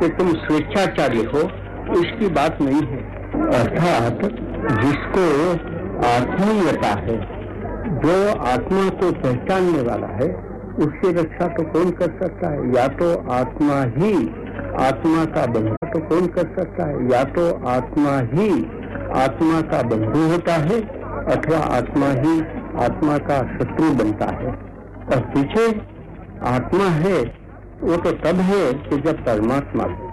कि तुम स्वेच्छाचार्य हो इसकी बात नहीं है अर्थात जिसको आत्मीयता है जो आत्मा को पहचानने वाला है उसकी रक्षा तो कौन कर सकता है या तो आत्मा ही आत्मा का बंधु तो कौन कर सकता है या तो आत्मा ही आत्मा का बंधु होता है अथवा आत्मा ही आत्मा का शत्रु बनता है और पीछे आत्मा है वो तो तब है कि जब परमात्मा है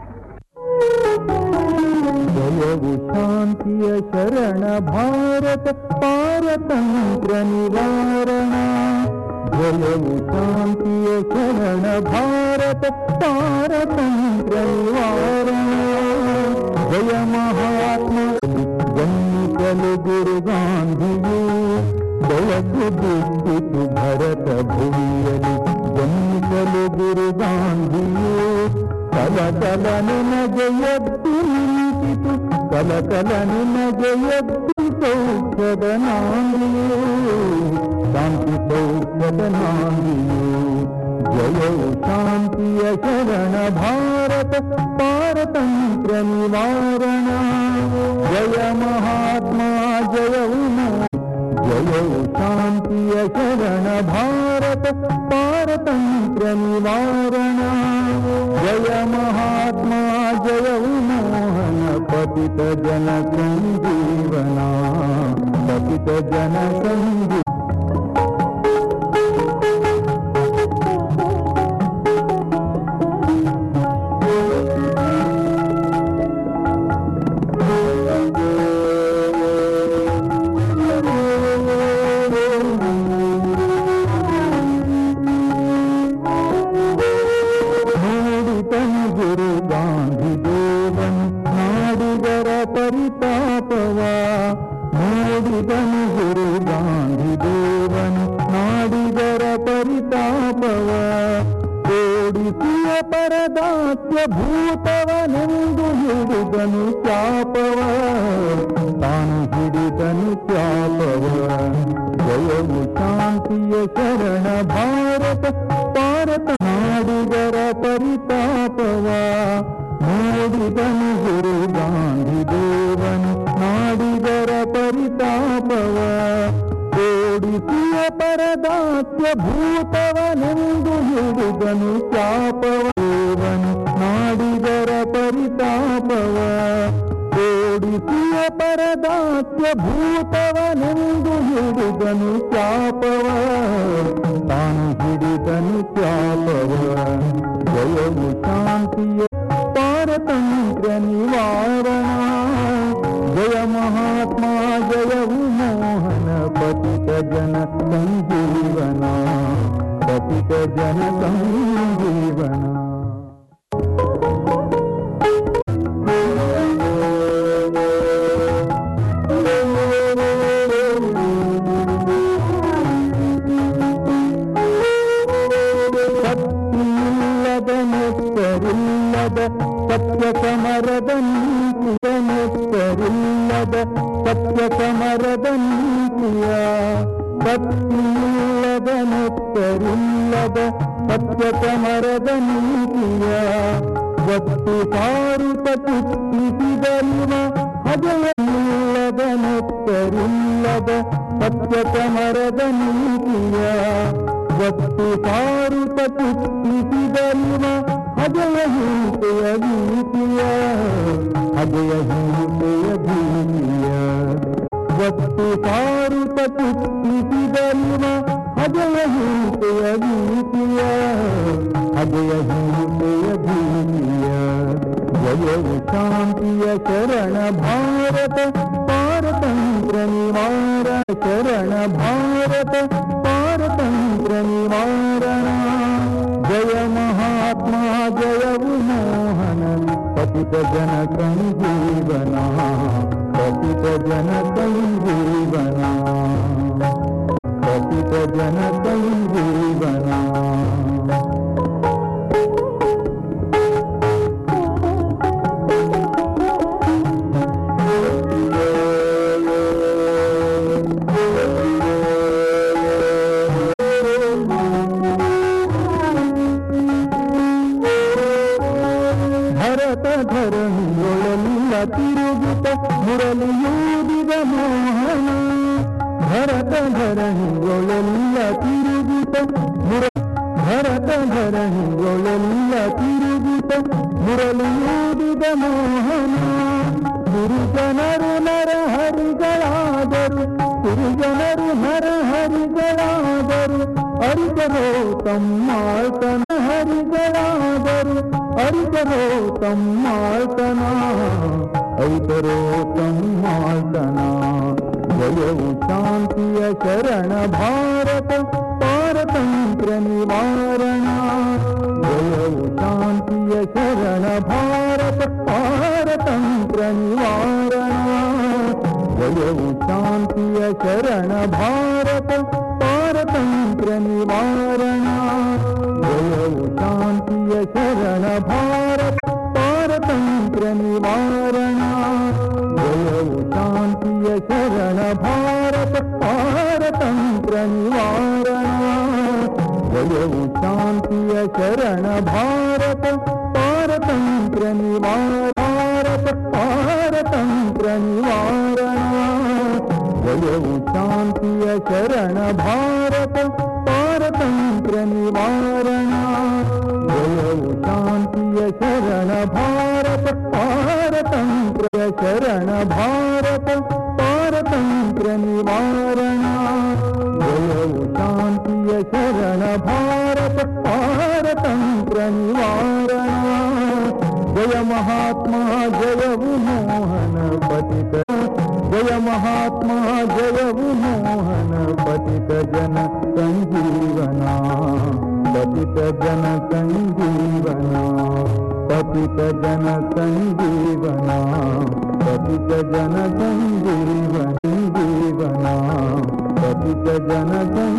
ಜಯವು ಶಾಂತಿಯ ಶರಣ ಭಾರತ ಪಾರತಂತ್ರ ನಿವಾರಣ ಜಯವು ಶಾಂತಿಯ ಶರಣ ಭಾರತ ಪಾರತಂತ್ರ ನಿವಾರಣ ಜಯ ಮಹಾತ್ಮ ಜನ್ಮಿಸಲು ಗುರು ಗಾಂಧಿಯು ಬೆಳಕು ಬಿಟ್ಟಿತು ಭರತ ಭೂಮಿಯಲಿ ಜನ್ಮಿಸಲು ಗುರು ಗಾಂಧಿಯು ಕಲಕಲ ನಿನಗೆ ಎದ್ದು ನಿಂತಿತು ಕಲಕಲ ನಿನಗೆ ಎದ್ದು ಸೌಖ್ಯದ ನಾಂದಿಯು ಶಾಂತಿ ಸೌಖ್ಯದ ನಾಂದಿಯು ಜಯವು ಶಾಂತಿಯ ಶರಣ ಭಾರತ ಪಾರತಂತ್ರ ನಿವಾರಣ ಜಯ ಮಹಾತ್ಮ ಜಯವು ಜಯವು ಶಾಂತಿಯ ಶರಣ ಭಾರತ ಪಾರತಂತ್ರ ನಿವಾರಣ ಜಯ ಮಹಾತ್ಮ ಜಯವು ಮೋಹನ ಪತಿತ ಜನ ಸಂಜೀವನ ಪತಿತ ಜನ ಸಂಜೀವ ನೋಡಿದನು ಗುರು ಗಾಂಧಿ ದೇವನ್ ನಾಡಿಗರ ಪರಿತಾಪವ ನೋಡಿದನು ಗುರು ಗಾಂಧಿ ದೇವನ್ ನಾಡಿಗರ ಪರಿತಾಪವ ಓಡಿಸಿಯ ಪರದಾಸ್ಯ ಭೂತವನೆಂದು ಹಿಡಿದನು ಚಾಪವ ತಾನು ಹಿಡಿದನು ಚಾಪವ ಜಯವು ಶಾಂತಿಯ ಶರಣ ಭಾರತ ಭಾರತ ನಾಡಿಗರ ಪರಿತಾಪವ ನೋಡಿದನು ಗುರು ಗಾಂಧಿ ದೇವನು ನಾಡಿಗರ ಪರಿತಾಪವ ಓಡಿಸಿಯ ಪರದಾಸ್ಯ ಭೂತವನೆಂದು ಹಿಡಿದನು ಚಾಪವ ದೇವನು ನಾಡಿಗರ ಪರಿತಾಪವ ಓಡಿಸಿಯ ಪರದಾಸ್ಯ ಭೂತವನೆಂದು ಹಿಡಿದನು ಚಾಪವ ತಾನು ಹಿಡಿದನು ಚಾಪವ ಜಯವು ಶಾಂತಿಯ ಪಾರತಂತ್ರ ನಿವಾರಣ ಜಯ ಮಹಾತ್ಮ ಜಯವು ಮೋಹನ ಪತಿತ ಜನ ಸಂಜೀವನ ಪತಿತ ಜನ ಸಂಜೀವನ ಸತ್ತಿಲ್ಲದ ನೆತ್ತರಿಲ್ಲದ ಸತ್ಯ ಸಮರದ ನೀತಿಯ ನೆತ್ತರಿಲ್ಲದ ಸತ್ಯ ಸಮರದ ನೀತಿಯ ಸತ್ತಿಲ್ಲದ ನೆತ್ತರಿಲ್ಲದ ಸತ್ಯ ಸಮರದ ನೀತಿಯ ಒತ್ತು ಸಾರುತ ಕುತ್ತಿಸಿದರುವ ಹಜೆಯಿಲ್ಲದ ನೆತ್ತರಿಲ್ಲದ ಸತ್ಯ ಸಮರದ ನೀತಿಯ ಒತ್ತು ಸಾರುತ ಕುತ್ತಿಸಿದರುವ ಅಜಯ ಹಿಂಸೆಯ ಭೀತಿಯ ಅಜಯ ಹಿಂಸೆಯ ಭೀತಿಯ ಒತ್ತು ಸಾರುತ ಕುತ್ತಿಸಿದರುವ ಅಜಯ ಹಿಂಸೆಯ ಭೀತಿಯ ಅಜಯ ಹಿಂಸೆಯ ಭೀತಿಯ ಜಯವು ಶಾಂತಿಯ ಶರಣ ಭಾರತ ಪಾರತಂತ್ರ ನಿವಾರ ಶರಣ ಭಾರತ ಪಾರತಂತ್ರ ನಿವಾರಣ ಜಯ ಮಹಾತ್ಮ ಜಯವು ಮೋಹನ ಪತಿತ ಜನ ಸಂಜೀವನ ಪತಿತ ಜನ ಸಂಜೀವನ ಪತಿತ ಜನ ಸಂಜೀವನ ಭರತ ಧರಣಿಯೊಳೆಲ್ಲ ತಿರುಗುತ್ತ ಮುರಳಿಯೂದಿದ ಮೋಹನ ಭರತ ಧರಣಿಯೊಳೆಲ್ಲ ತಿರುಗುತ್ತ ಮುರ ಭರತ ಧರಣಿಯೊಳೆಲ್ಲ ತಿರುಗುತ್ತ ಮುರಳಿಯೂದಿದ ಮೋಹನ ಗುರುಜನರು ನರಹರಿಗಳಾದರು ಗುರುಜನರು ನರಹರಿಗಳಾದರು ಅರಿತರೋ ತಮ್ಮಾಳ್ತನ ಹರಿಗಳಾದರು ಅರಿತರೋ ತಮ್ಮಾಳ್ತನ ಐತರೋ ತಮ್ಮಾಳ್ತನ ಜಯವು ಶಾಂತಿಯ ಶರಣ ಭಾರತ ಪಾರತಂತ್ರ ನಿವಾರಣ ಜಯವು ಶಾಂತಿಯ ಶರಣ ಭಾರತ ಪಾರತಂತ್ರ ನಿವಾರಣ ಜಯವು ಶಾಂತಿಯ ಶರಣ ಭಾರತ ಪಾರತಂತ್ರ ನಿವಾರಣ ಜಯವು ಶಾಂತಿಯ ಶರಣ ಭಾರತ ಪಾರತಂತ್ರ ನಿವಾರಣ ಜಯವು ಶಾಂತಿಯ ಶರಣ ಭಾರತ ಪಾರತಂತ್ರ ನಿವಾರಣ ಜಯವು ಶಾಂತಿಯ ಶರಣ ಭಾರತ ಪಾರತಂತ್ರ ನಿವಾರ ಭಾರತ ಪಾರತಂತ್ರ ನಿವಾರಣ ಜಯವು ಶಾಂತಿಯ ಶರಣ ಭಾರತ ಪಾರತಂತ್ರ ನಿವಾರಣ ಜಯವು ಶಾಂತಿಯ ಶರಣ ಭಾರತ ಪಾರತಂತ್ರ ಶರಣ ಭಾರತ ಪಾರತಂತ್ರ ನಿವಾರಣ ಜಯವು ಶಾಂತಿಯ ಶರಣ ಭಾರತ ಪಾರತಂತ್ರ ನಿವಾರಣ ಜಯ ಮಹಾತ್ಮ ಜಯವು ಮೋಹನ ಪತಿತ ಜಯ ಮಹಾತ್ಮ ಜಯವು ಮೋಹನ ಪತಿತ ಜನ ಸಂಜೀವನ ಪತಿತ ಜನ ಸಂಜೀವನ ಪತಿತ ಜನ ಸಂಜೀವನ ಪತಿತ ಜನ ಸಂಜೀವನ ಸಂಜೀವನ ಪತಿತ ಜನ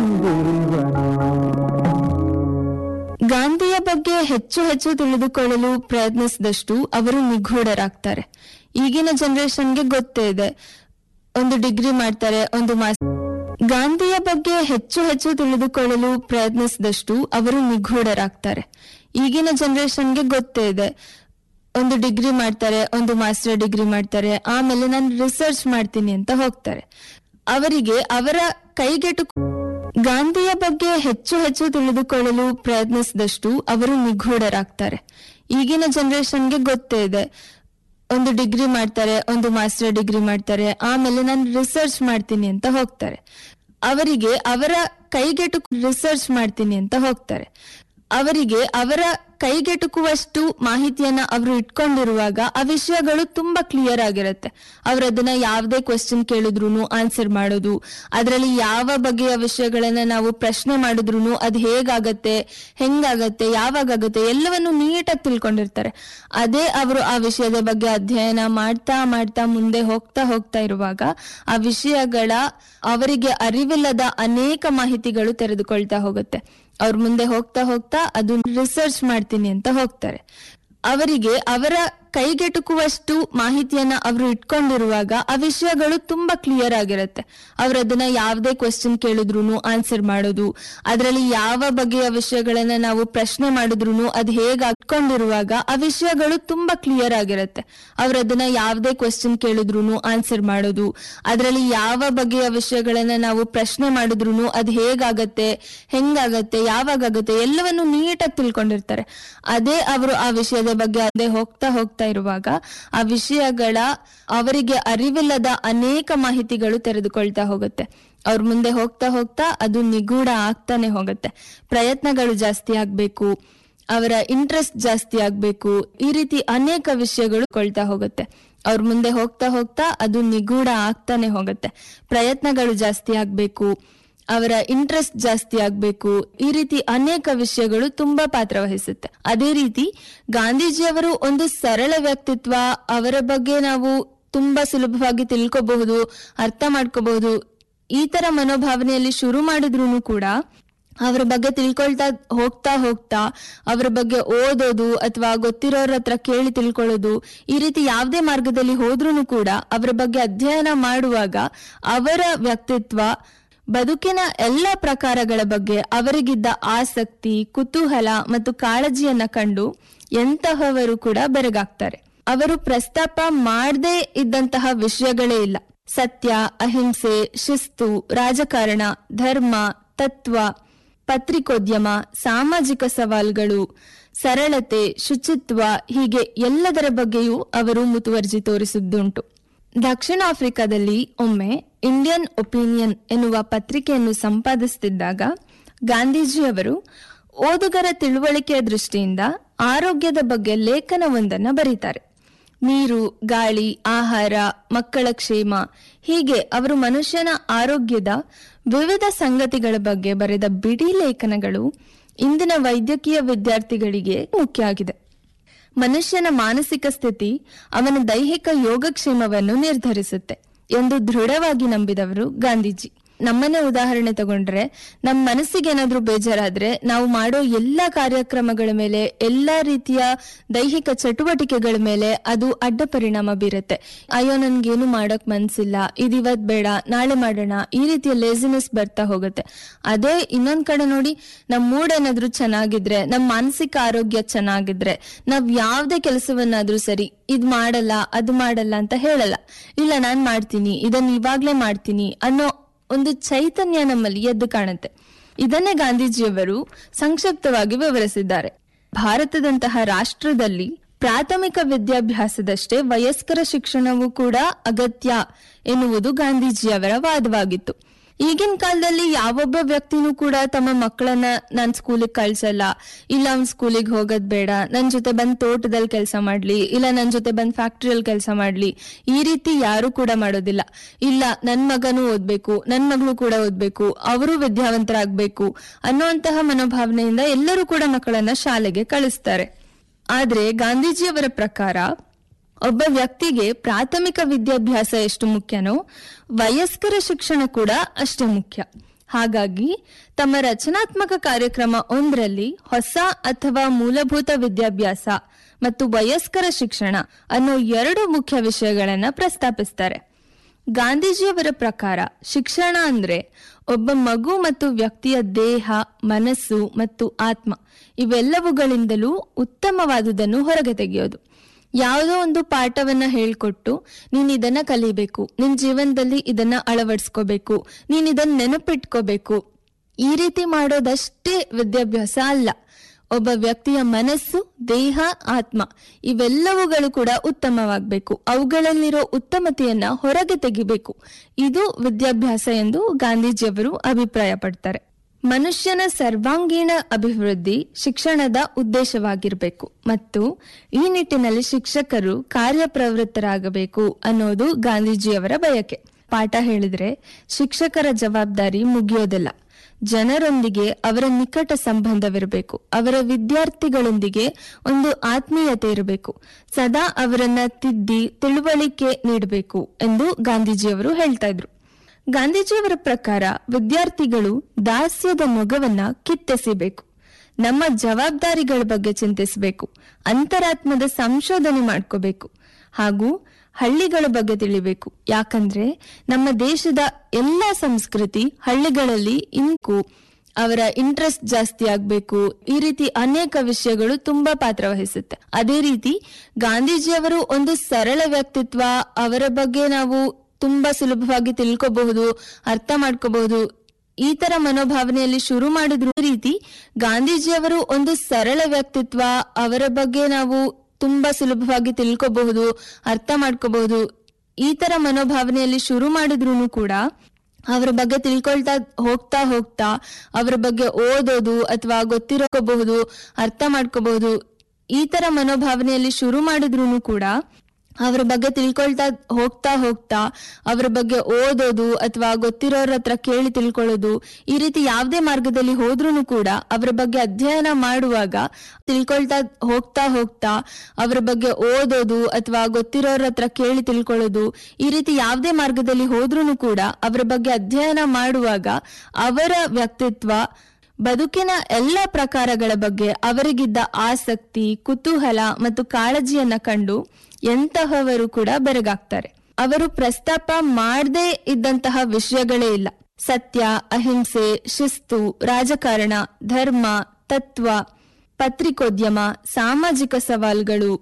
ಸಂಜೀವನ ಗಾಂಧಿಯ ಬಗ್ಗೆ ಹೆಚ್ಚು ಹೆಚ್ಚು ತಿಳಿದುಕೊಳ್ಳಲು ಪ್ರಯತ್ನಿಸಿದಷ್ಟು ಅವರು ನಿಗೂಢರಾಗ್ತಾರೆ ಈಗಿನ ಜನರೇಷನ್ಗೆ ಗೊತ್ತೇ ಇದೆ ಒಂದು ಡಿಗ್ರಿ ಮಾಡ್ತಾರೆ ಒಂದು ಮಾಸ್ ಗಾಂಧಿಯ ಬಗ್ಗೆ ಹೆಚ್ಚು ಹೆಚ್ಚು ತಿಳಿದುಕೊಳ್ಳಲು ಪ್ರಯತ್ನಿಸಿದಷ್ಟು ಅವರು ನಿಗೂಢರಾಗ್ತಾರೆ ಈಗಿನ ಜನರೇಷನ್ಗೆ ಗೊತ್ತೇ ಇದೆ ಒಂದು ಡಿಗ್ರಿ ಮಾಡ್ತಾರೆ ಒಂದು ಮಾಸ್ಟರ್ ಡಿಗ್ರಿ ಮಾಡ್ತಾರೆ ಆಮೇಲೆ ನಾನು ರಿಸರ್ಚ್ ಮಾಡ್ತೀನಿ ಅಂತ ಹೋಗ್ತಾರೆ ಅವರಿಗೆ ಅವರ ಕೈಗೆಟುಕು ಗಾಂಧಿಯ ಬಗ್ಗೆ ಹೆಚ್ಚು ಹೆಚ್ಚು ತಿಳಿದುಕೊಳ್ಳಲು ಪ್ರಯತ್ನಿಸಿದಷ್ಟು ಅವರು ನಿಗೂಢರಾಗ್ತಾರೆ ಈಗಿನ ಜನರೇಷನ್ಗೆ ಗೊತ್ತೇ ಇದೆ ಒಂದು ಡಿಗ್ರಿ ಮಾಡ್ತಾರೆ ಒಂದು ಮಾಸ್ಟರ್ ಡಿಗ್ರಿ ಮಾಡ್ತಾರೆ ಆಮೇಲೆ ನಾನು ರಿಸರ್ಚ್ ಮಾಡ್ತೀನಿ ಅಂತ ಹೋಗ್ತಾರೆ ಅವರಿಗೆ ಅವರ ಕೈಗೆಟುಕು ರಿಸರ್ಚ್ ಮಾಡ್ತೀನಿ ಅಂತ ಹೋಗ್ತಾರೆ ಅವರಿಗೆ ಅವರ ಕೈಗೆಟುಕುವಷ್ಟು ಮಾಹಿತಿಯನ್ನ ಅವರು ಇಟ್ಕೊಂಡಿರುವಾಗ ಆ ವಿಷಯಗಳು ತುಂಬಾ ಕ್ಲಿಯರ್ ಆಗಿರುತ್ತೆ ಅವ್ರು ಅದನ್ನ ಯಾವುದೇ ಕ್ವೆಶ್ಚನ್ ಕೇಳಿದ್ರು ಆನ್ಸರ್ ಮಾಡೋದು ಅದರಲ್ಲಿ ಯಾವ ಬಗೆಯ ವಿಷಯಗಳನ್ನ ನಾವು ಪ್ರಶ್ನೆ ಮಾಡಿದ್ರು ಅದು ಹೇಗಾಗತ್ತೆ ಹೆಂಗಾಗತ್ತೆ ಯಾವಾಗತ್ತೆ ಎಲ್ಲವನ್ನು ನೀಟಾಗಿ ತಿಳ್ಕೊಂಡಿರ್ತಾರೆ ಅದೇ ಅವರು ಆ ವಿಷಯದ ಬಗ್ಗೆ ಅಧ್ಯಯನ ಮಾಡ್ತಾ ಮಾಡ್ತಾ ಮುಂದೆ ಹೋಗ್ತಾ ಹೋಗ್ತಾ ಇರುವಾಗ ಆ ವಿಷಯಗಳ ಅವರಿಗೆ ಅರಿವಿಲ್ಲದ ಅನೇಕ ಮಾಹಿತಿಗಳು ತೆರೆದುಕೊಳ್ತಾ ಹೋಗುತ್ತೆ ಅವ್ರ ಮುಂದೆ ಹೋಗ್ತಾ ಹೋಗ್ತಾ ಅದು ರಿಸರ್ಚ್ ಮಾಡ್ತೀನಿ ಅಂತ ಹೋಗ್ತಾರೆ ಅವರಿಗೆ ಅವರ ಕೈಗೆಟುಕುವಷ್ಟು ಮಾಹಿತಿಯನ್ನ ಅವರು ಇಟ್ಕೊಂಡಿರುವಾಗ ಆ ವಿಷಯಗಳು ತುಂಬಾ ಕ್ಲಿಯರ್ ಆಗಿರುತ್ತೆ ಅವ್ರು ಅದನ್ನ ಯಾವುದೇ ಕ್ವೆಶ್ಚನ್ ಕೇಳಿದ್ರು ಆನ್ಸರ್ ಮಾಡೋದು ಅದರಲ್ಲಿ ಯಾವ ಬಗೆಯ ವಿಷಯಗಳನ್ನ ನಾವು ಪ್ರಶ್ನೆ ಮಾಡಿದ್ರು ಅದು ಹೇಗೆ ಇಟ್ಕೊಂಡಿರುವಾಗ ಆ ವಿಷಯಗಳು ತುಂಬಾ ಕ್ಲಿಯರ್ ಆಗಿರುತ್ತೆ ಅವ್ರು ಅದನ್ನ ಯಾವುದೇ ಕ್ವೆಶ್ಚನ್ ಕೇಳಿದ್ರು ಆನ್ಸರ್ ಮಾಡೋದು ಅದರಲ್ಲಿ ಯಾವ ಬಗೆಯ ವಿಷಯಗಳನ್ನ ನಾವು ಪ್ರಶ್ನೆ ಮಾಡಿದ್ರು ಅದು ಹೇಗಾಗತ್ತೆ ಹೆಂಗಾಗತ್ತೆ ಯಾವಾಗತ್ತೆ ಎಲ್ಲವನ್ನು ನೀಟಾಗಿ ತಿಳ್ಕೊಂಡಿರ್ತಾರೆ ಅದೇ ಅವರು ಆ ವಿಷಯದ ಬಗ್ಗೆ ಅದೇ ಹೋಗ್ತಾ ಹೋಗ್ತಾ ಇರುವಾಗ ಆ ವಿಷಯಗಳ ಅವರಿಗೆ ಅರಿವಿಲ್ಲದ ಅನೇಕ ಮಾಹಿತಿಗಳು ತೆರೆದುಕೊಳ್ತಾ ಹೋಗುತ್ತೆ ಅವ್ರ ಮುಂದೆ ಹೋಗ್ತಾ ಹೋಗ್ತಾ ಅದು ನಿಗೂಢ ಆಗ್ತಾನೆ ಹೋಗುತ್ತೆ ಪ್ರಯತ್ನಗಳು ಜಾಸ್ತಿ ಆಗ್ಬೇಕು ಅವರ ಇಂಟ್ರೆಸ್ಟ್ ಜಾಸ್ತಿ ಆಗ್ಬೇಕು ಈ ರೀತಿ ಅನೇಕ ವಿಷಯಗಳು ಕೊಳ್ತಾ ಹೋಗುತ್ತೆ ಅವ್ರ ಮುಂದೆ ಹೋಗ್ತಾ ಹೋಗ್ತಾ ಅದು ನಿಗೂಢ ಆಗ್ತಾನೆ ಹೋಗುತ್ತೆ ಪ್ರಯತ್ನಗಳು ಜಾಸ್ತಿ ಆಗ್ಬೇಕು ಅವರ ಇಂಟ್ರೆಸ್ಟ್ ಜಾಸ್ತಿ ಆಗ್ಬೇಕು ಈ ರೀತಿ ಅನೇಕ ವಿಷಯಗಳು ತುಂಬಾ ಪಾತ್ರ ವಹಿಸುತ್ತೆ ಅದೇ ರೀತಿ ಗಾಂಧೀಜಿಯವರು ಒಂದು ಸರಳ ವ್ಯಕ್ತಿತ್ವ ಅವರ ಬಗ್ಗೆ ನಾವು ತುಂಬಾ ಸುಲಭವಾಗಿ ತಿಳ್ಕೋಬಹುದು ಅರ್ಥ ಮಾಡ್ಕೋಬಹುದು ಈ ತರ ಮನೋಭಾವನೆಯಲ್ಲಿ ಶುರು ಮಾಡಿದ್ರು ಕೂಡ ಅವರ ಬಗ್ಗೆ ತಿಳ್ಕೊಳ್ತಾ ಹೋಗ್ತಾ ಹೋಗ್ತಾ ಅವರ ಬಗ್ಗೆ ಓದೋದು ಅಥವಾ ಗೊತ್ತಿರೋರ ಹತ್ರ ಕೇಳಿ ತಿಳ್ಕೊಳ್ಳೋದು ಈ ರೀತಿ ಯಾವುದೇ ಮಾರ್ಗದಲ್ಲಿ ಹೋದ್ರೂ ಕೂಡ ಅವರ ಬಗ್ಗೆ ಅಧ್ಯಯನ ಮಾಡುವಾಗ ಅವರ ವ್ಯಕ್ತಿತ್ವ ಬದುಕಿನ ಎಲ್ಲ ಪ್ರಕಾರಗಳ ಬಗ್ಗೆ ಅವರಿಗಿದ್ದ ಆಸಕ್ತಿ ಕುತೂಹಲ ಮತ್ತು ಕಾಳಜಿಯನ್ನ ಕಂಡು ಎಂತಹವರು ಕೂಡ ಬೆರಗಾಗ್ತಾರೆ ಅವರು ಪ್ರಸ್ತಾಪ ಮಾಡದೇ ಇದ್ದಂತಹ ವಿಷಯಗಳೇ ಇಲ್ಲ ಸತ್ಯ ಅಹಿಂಸೆ ಶಿಸ್ತು ರಾಜಕಾರಣ ಧರ್ಮ ತತ್ವ ಪತ್ರಿಕೋದ್ಯಮ ಸಾಮಾಜಿಕ ಸವಾಲುಗಳು ಸರಳತೆ ಶುಚಿತ್ವ ಹೀಗೆ ಎಲ್ಲದರ ಬಗ್ಗೆಯೂ ಅವರು ಮುತುವರ್ಜಿ ತೋರಿಸಿದ್ದುಂಟು ದಕ್ಷಿಣ ಆಫ್ರಿಕಾದಲ್ಲಿ ಒಮ್ಮೆ ಇಂಡಿಯನ್ ಒಪಿನಿಯನ್ ಎನ್ನುವ ಪತ್ರಿಕೆಯನ್ನು ಸಂಪಾದಿಸುತ್ತಿದ್ದಾಗ ಗಾಂಧೀಜಿಯವರು ಓದುಗರ ತಿಳುವಳಿಕೆಯ ದೃಷ್ಟಿಯಿಂದ ಆರೋಗ್ಯದ ಬಗ್ಗೆ ಲೇಖನವೊಂದನ್ನ ಬರೀತಾರೆ ನೀರು ಗಾಳಿ ಆಹಾರ ಮಕ್ಕಳ ಕ್ಷೇಮ ಹೀಗೆ ಅವರು ಮನುಷ್ಯನ ಆರೋಗ್ಯದ ವಿವಿಧ ಸಂಗತಿಗಳ ಬಗ್ಗೆ ಬರೆದ ಬಿಡಿ ಲೇಖನಗಳು ಇಂದಿನ ವೈದ್ಯಕೀಯ ವಿದ್ಯಾರ್ಥಿಗಳಿಗೆ ಮುಖ್ಯ ಆಗಿದೆ ಮನುಷ್ಯನ ಮಾನಸಿಕ ಸ್ಥಿತಿ ಅವನ ದೈಹಿಕ ಯೋಗಕ್ಷೇಮವನ್ನು ನಿರ್ಧರಿಸುತ್ತೆ ಎಂದು ದೃಢವಾಗಿ ನಂಬಿದವರು ಗಾಂಧೀಜಿ ನಮ್ಮನ್ನೇ ಉದಾಹರಣೆ ತಗೊಂಡ್ರೆ ನಮ್ಮ ಮನಸ್ಸಿಗೆ ಏನಾದ್ರೂ ಬೇಜಾರಾದ್ರೆ ನಾವು ಮಾಡೋ ಎಲ್ಲಾ ಕಾರ್ಯಕ್ರಮಗಳ ಮೇಲೆ ಎಲ್ಲಾ ರೀತಿಯ ದೈಹಿಕ ಚಟುವಟಿಕೆಗಳ ಮೇಲೆ ಅದು ಅಡ್ಡ ಪರಿಣಾಮ ಬೀರುತ್ತೆ ಅಯ್ಯೋ ನನ್ಗೇನು ಮಾಡಕ್ ಮನ್ಸಿಲ್ಲ ಇದಿವತ್ ಬೇಡ ನಾಳೆ ಮಾಡೋಣ ಈ ರೀತಿಯ ಲೇಸಿನೆಸ್ ಬರ್ತಾ ಹೋಗುತ್ತೆ ಅದೇ ಇನ್ನೊಂದ್ ಕಡೆ ನೋಡಿ ನಮ್ ಮೂಡ್ ಏನಾದ್ರೂ ಚೆನ್ನಾಗಿದ್ರೆ ನಮ್ ಮಾನಸಿಕ ಆರೋಗ್ಯ ಚೆನ್ನಾಗಿದ್ರೆ ನಾವ್ ಯಾವ್ದೇ ಕೆಲಸವನ್ನಾದ್ರೂ ಸರಿ ಇದ್ ಮಾಡಲ್ಲ ಅದು ಮಾಡಲ್ಲ ಅಂತ ಹೇಳಲ್ಲ ಇಲ್ಲ ನಾನ್ ಮಾಡ್ತೀನಿ ಇದನ್ನ ಇವಾಗ್ಲೇ ಮಾಡ್ತೀನಿ ಅನ್ನೋ ಒಂದು ಚೈತನ್ಯ ನಮ್ಮಲ್ಲಿ ಎದ್ದು ಕಾಣುತ್ತೆ ಇದನ್ನೇ ಗಾಂಧೀಜಿಯವರು ಸಂಕ್ಷಿಪ್ತವಾಗಿ ವಿವರಿಸಿದ್ದಾರೆ ಭಾರತದಂತಹ ರಾಷ್ಟ್ರದಲ್ಲಿ ಪ್ರಾಥಮಿಕ ವಿದ್ಯಾಭ್ಯಾಸದಷ್ಟೇ ವಯಸ್ಕರ ಶಿಕ್ಷಣವೂ ಕೂಡ ಅಗತ್ಯ ಎನ್ನುವುದು ಗಾಂಧೀಜಿಯವರ ವಾದವಾಗಿತ್ತು ಈಗಿನ ಕಾಲದಲ್ಲಿ ಯಾವೊಬ್ಬ ವ್ಯಕ್ತಿನೂ ಕೂಡ ತಮ್ಮ ಮಕ್ಕಳನ್ನ ನಾನ್ ಸ್ಕೂಲಿಗೆ ಕಳ್ಸಲ್ಲ ಇಲ್ಲ ಅವ್ನ್ ಸ್ಕೂಲಿಗೆ ಹೋಗೋದ್ ಬೇಡ ನನ್ ಜೊತೆ ಬಂದ್ ತೋಟದಲ್ಲಿ ಕೆಲಸ ಮಾಡ್ಲಿ ಇಲ್ಲ ನನ್ ಜೊತೆ ಬಂದ್ ಫ್ಯಾಕ್ಟ್ರಿಯಲ್ಲಿ ಕೆಲಸ ಮಾಡ್ಲಿ ಈ ರೀತಿ ಯಾರು ಕೂಡ ಮಾಡೋದಿಲ್ಲ ಇಲ್ಲ ನನ್ ಮಗನೂ ಓದ್ಬೇಕು ನನ್ ಮಗಳು ಕೂಡ ಓದ್ಬೇಕು ಅವರು ವಿದ್ಯಾವಂತರಾಗ್ಬೇಕು ಅನ್ನುವಂತಹ ಮನೋಭಾವನೆಯಿಂದ ಎಲ್ಲರೂ ಕೂಡ ಮಕ್ಕಳನ್ನ ಶಾಲೆಗೆ ಕಳಿಸ್ತಾರೆ ಆದ್ರೆ ಗಾಂಧೀಜಿಯವರ ಪ್ರಕಾರ ಒಬ್ಬ ವ್ಯಕ್ತಿಗೆ ಪ್ರಾಥಮಿಕ ವಿದ್ಯಾಭ್ಯಾಸ ಎಷ್ಟು ಮುಖ್ಯನೋ ವಯಸ್ಕರ ಶಿಕ್ಷಣ ಕೂಡ ಅಷ್ಟೇ ಮುಖ್ಯ ಹಾಗಾಗಿ ತಮ್ಮ ರಚನಾತ್ಮಕ ಕಾರ್ಯಕ್ರಮ ಒಂದರಲ್ಲಿ ಹೊಸ ಅಥವಾ ಮೂಲಭೂತ ವಿದ್ಯಾಭ್ಯಾಸ ಮತ್ತು ವಯಸ್ಕರ ಶಿಕ್ಷಣ ಅನ್ನೋ ಎರಡು ಮುಖ್ಯ ವಿಷಯಗಳನ್ನ ಪ್ರಸ್ತಾಪಿಸ್ತಾರೆ ಗಾಂಧೀಜಿಯವರ ಪ್ರಕಾರ ಶಿಕ್ಷಣ ಅಂದ್ರೆ ಒಬ್ಬ ಮಗು ಮತ್ತು ವ್ಯಕ್ತಿಯ ದೇಹ ಮನಸ್ಸು ಮತ್ತು ಆತ್ಮ ಇವೆಲ್ಲವುಗಳಿಂದಲೂ ಉತ್ತಮವಾದುದನ್ನು ಹೊರಗೆ ತೆಗೆಯೋದು ಯಾವುದೋ ಒಂದು ಪಾಠವನ್ನ ಹೇಳ್ಕೊಟ್ಟು ನೀನ್ ಇದನ್ನ ಕಲಿಬೇಕು ನಿನ್ ಜೀವನದಲ್ಲಿ ಇದನ್ನ ಅಳವಡಿಸ್ಕೋಬೇಕು ನೀನ್ ಇದನ್ನ ನೆನಪಿಟ್ಕೋಬೇಕು ಈ ರೀತಿ ಮಾಡೋದಷ್ಟೇ ವಿದ್ಯಾಭ್ಯಾಸ ಅಲ್ಲ ಒಬ್ಬ ವ್ಯಕ್ತಿಯ ಮನಸ್ಸು ದೇಹ ಆತ್ಮ ಇವೆಲ್ಲವುಗಳು ಕೂಡ ಉತ್ತಮವಾಗಬೇಕು ಅವುಗಳಲ್ಲಿರೋ ಉತ್ತಮತೆಯನ್ನ ಹೊರಗೆ ತೆಗಿಬೇಕು ಇದು ವಿದ್ಯಾಭ್ಯಾಸ ಎಂದು ಗಾಂಧೀಜಿಯವರು ಅಭಿಪ್ರಾಯ ಪಡ್ತಾರೆ ಮನುಷ್ಯನ ಸರ್ವಾಂಗೀಣ ಅಭಿವೃದ್ಧಿ ಶಿಕ್ಷಣದ ಉದ್ದೇಶವಾಗಿರಬೇಕು ಮತ್ತು ಈ ನಿಟ್ಟಿನಲ್ಲಿ ಶಿಕ್ಷಕರು ಕಾರ್ಯಪ್ರವೃತ್ತರಾಗಬೇಕು ಅನ್ನೋದು ಗಾಂಧೀಜಿಯವರ ಬಯಕೆ ಪಾಠ ಹೇಳಿದ್ರೆ ಶಿಕ್ಷಕರ ಜವಾಬ್ದಾರಿ ಮುಗಿಯೋದಿಲ್ಲ ಜನರೊಂದಿಗೆ ಅವರ ನಿಕಟ ಸಂಬಂಧವಿರಬೇಕು ಅವರ ವಿದ್ಯಾರ್ಥಿಗಳೊಂದಿಗೆ ಒಂದು ಆತ್ಮೀಯತೆ ಇರಬೇಕು ಸದಾ ಅವರನ್ನ ತಿದ್ದಿ ತಿಳುವಳಿಕೆ ನೀಡಬೇಕು ಎಂದು ಗಾಂಧೀಜಿಯವರು ಹೇಳ್ತಾ ಇದ್ರು ಗಾಂಧೀಜಿಯವರ ಪ್ರಕಾರ ವಿದ್ಯಾರ್ಥಿಗಳು ದಾಸ್ಯದ ಮೊಗವನ್ನ ಕಿತ್ತೆಸಿಬೇಕು ನಮ್ಮ ಜವಾಬ್ದಾರಿಗಳ ಬಗ್ಗೆ ಚಿಂತಿಸಬೇಕು ಅಂತರಾತ್ಮದ ಸಂಶೋಧನೆ ಮಾಡ್ಕೋಬೇಕು ಹಾಗೂ ಹಳ್ಳಿಗಳ ಬಗ್ಗೆ ತಿಳಿಬೇಕು ಯಾಕಂದ್ರೆ ನಮ್ಮ ದೇಶದ ಎಲ್ಲಾ ಸಂಸ್ಕೃತಿ ಹಳ್ಳಿಗಳಲ್ಲಿ ಇಂಕು ಅವರ ಇಂಟ್ರೆಸ್ಟ್ ಜಾಸ್ತಿ ಆಗ್ಬೇಕು ಈ ರೀತಿ ಅನೇಕ ವಿಷಯಗಳು ತುಂಬಾ ಪಾತ್ರ ವಹಿಸುತ್ತೆ ಅದೇ ರೀತಿ ಗಾಂಧೀಜಿಯವರು ಒಂದು ಸರಳ ವ್ಯಕ್ತಿತ್ವ ಅವರ ಬಗ್ಗೆ ನಾವು ತುಂಬಾ ಸುಲಭವಾಗಿ ತಿಳ್ಕೋಬಹುದು ಅರ್ಥ ಮಾಡ್ಕೋಬಹುದು ಈ ತರ ಮನೋಭಾವನೆಯಲ್ಲಿ ಶುರು ಮಾಡಿದ್ರು ಈ ರೀತಿ ಗಾಂಧೀಜಿಯವರು ಒಂದು ಸರಳ ವ್ಯಕ್ತಿತ್ವ ಅವರ ಬಗ್ಗೆ ನಾವು ತುಂಬಾ ಸುಲಭವಾಗಿ ತಿಳ್ಕೋಬಹುದು ಅರ್ಥ ಮಾಡ್ಕೋಬಹುದು ಈ ತರ ಮನೋಭಾವನೆಯಲ್ಲಿ ಶುರು ಮಾಡಿದ್ರು ಕೂಡ ಅವರ ಬಗ್ಗೆ ತಿಳ್ಕೊಳ್ತಾ ಹೋಗ್ತಾ ಹೋಗ್ತಾ ಅವರ ಬಗ್ಗೆ ಓದೋದು ಅಥವಾ ಗೊತ್ತಿರೋಬಹುದು ಅರ್ಥ ಮಾಡ್ಕೋಬಹುದು ಈ ತರ ಮನೋಭಾವನೆಯಲ್ಲಿ ಶುರು ಮಾಡಿದ್ರು ಕೂಡ ಅವರ ಬಗ್ಗೆ ತಿಳ್ಕೊಳ್ತಾ ಹೋಗ್ತಾ ಹೋಗ್ತಾ ಅವರ ಬಗ್ಗೆ ಓದೋದು ಅಥವಾ ಗೊತ್ತಿರೋರ ಹತ್ರ ಕೇಳಿ ತಿಳ್ಕೊಳ್ಳೋದು ಈ ರೀತಿ ಯಾವುದೇ ಮಾರ್ಗದಲ್ಲಿ ಹೋದ್ರೂ ಕೂಡ ಅವರ ಬಗ್ಗೆ ಅಧ್ಯಯನ ಮಾಡುವಾಗ ತಿಳ್ಕೊಳ್ತಾ ಹೋಗ್ತಾ ಹೋಗ್ತಾ ಅವರ ಬಗ್ಗೆ ಓದೋದು ಅಥವಾ ಗೊತ್ತಿರೋರ ಹತ್ರ ಕೇಳಿ ತಿಳ್ಕೊಳ್ಳೋದು ಈ ರೀತಿ ಯಾವುದೇ ಮಾರ್ಗದಲ್ಲಿ ಹೋದ್ರೂ ಕೂಡ ಅವರ ಬಗ್ಗೆ ಅಧ್ಯಯನ ಮಾಡುವಾಗ ಅವರ ವ್ಯಕ್ತಿತ್ವ ಬದುಕಿನ ಎಲ್ಲ ಪ್ರಕಾರಗಳ ಬಗ್ಗೆ ಅವರಿಗಿದ್ದ ಆಸಕ್ತಿ ಕುತೂಹಲ ಮತ್ತು ಕಾಳಜಿಯನ್ನ ಕಂಡು ಎಂತಹವರು ಕೂಡ ಬೆರಗಾಗ್ತಾರೆ ಅವರು ಪ್ರಸ್ತಾಪ ಮಾಡದೇ ಇದ್ದಂತಹ ವಿಷಯಗಳೇ ಇಲ್ಲ ಸತ್ಯ ಅಹಿಂಸೆ ಶಿಸ್ತು ರಾಜಕಾರಣ ಧರ್ಮ ತತ್ವ ಪತ್ರಿಕೋದ್ಯಮ ಸಾಮಾಜಿಕ ಸವಾಲುಗಳು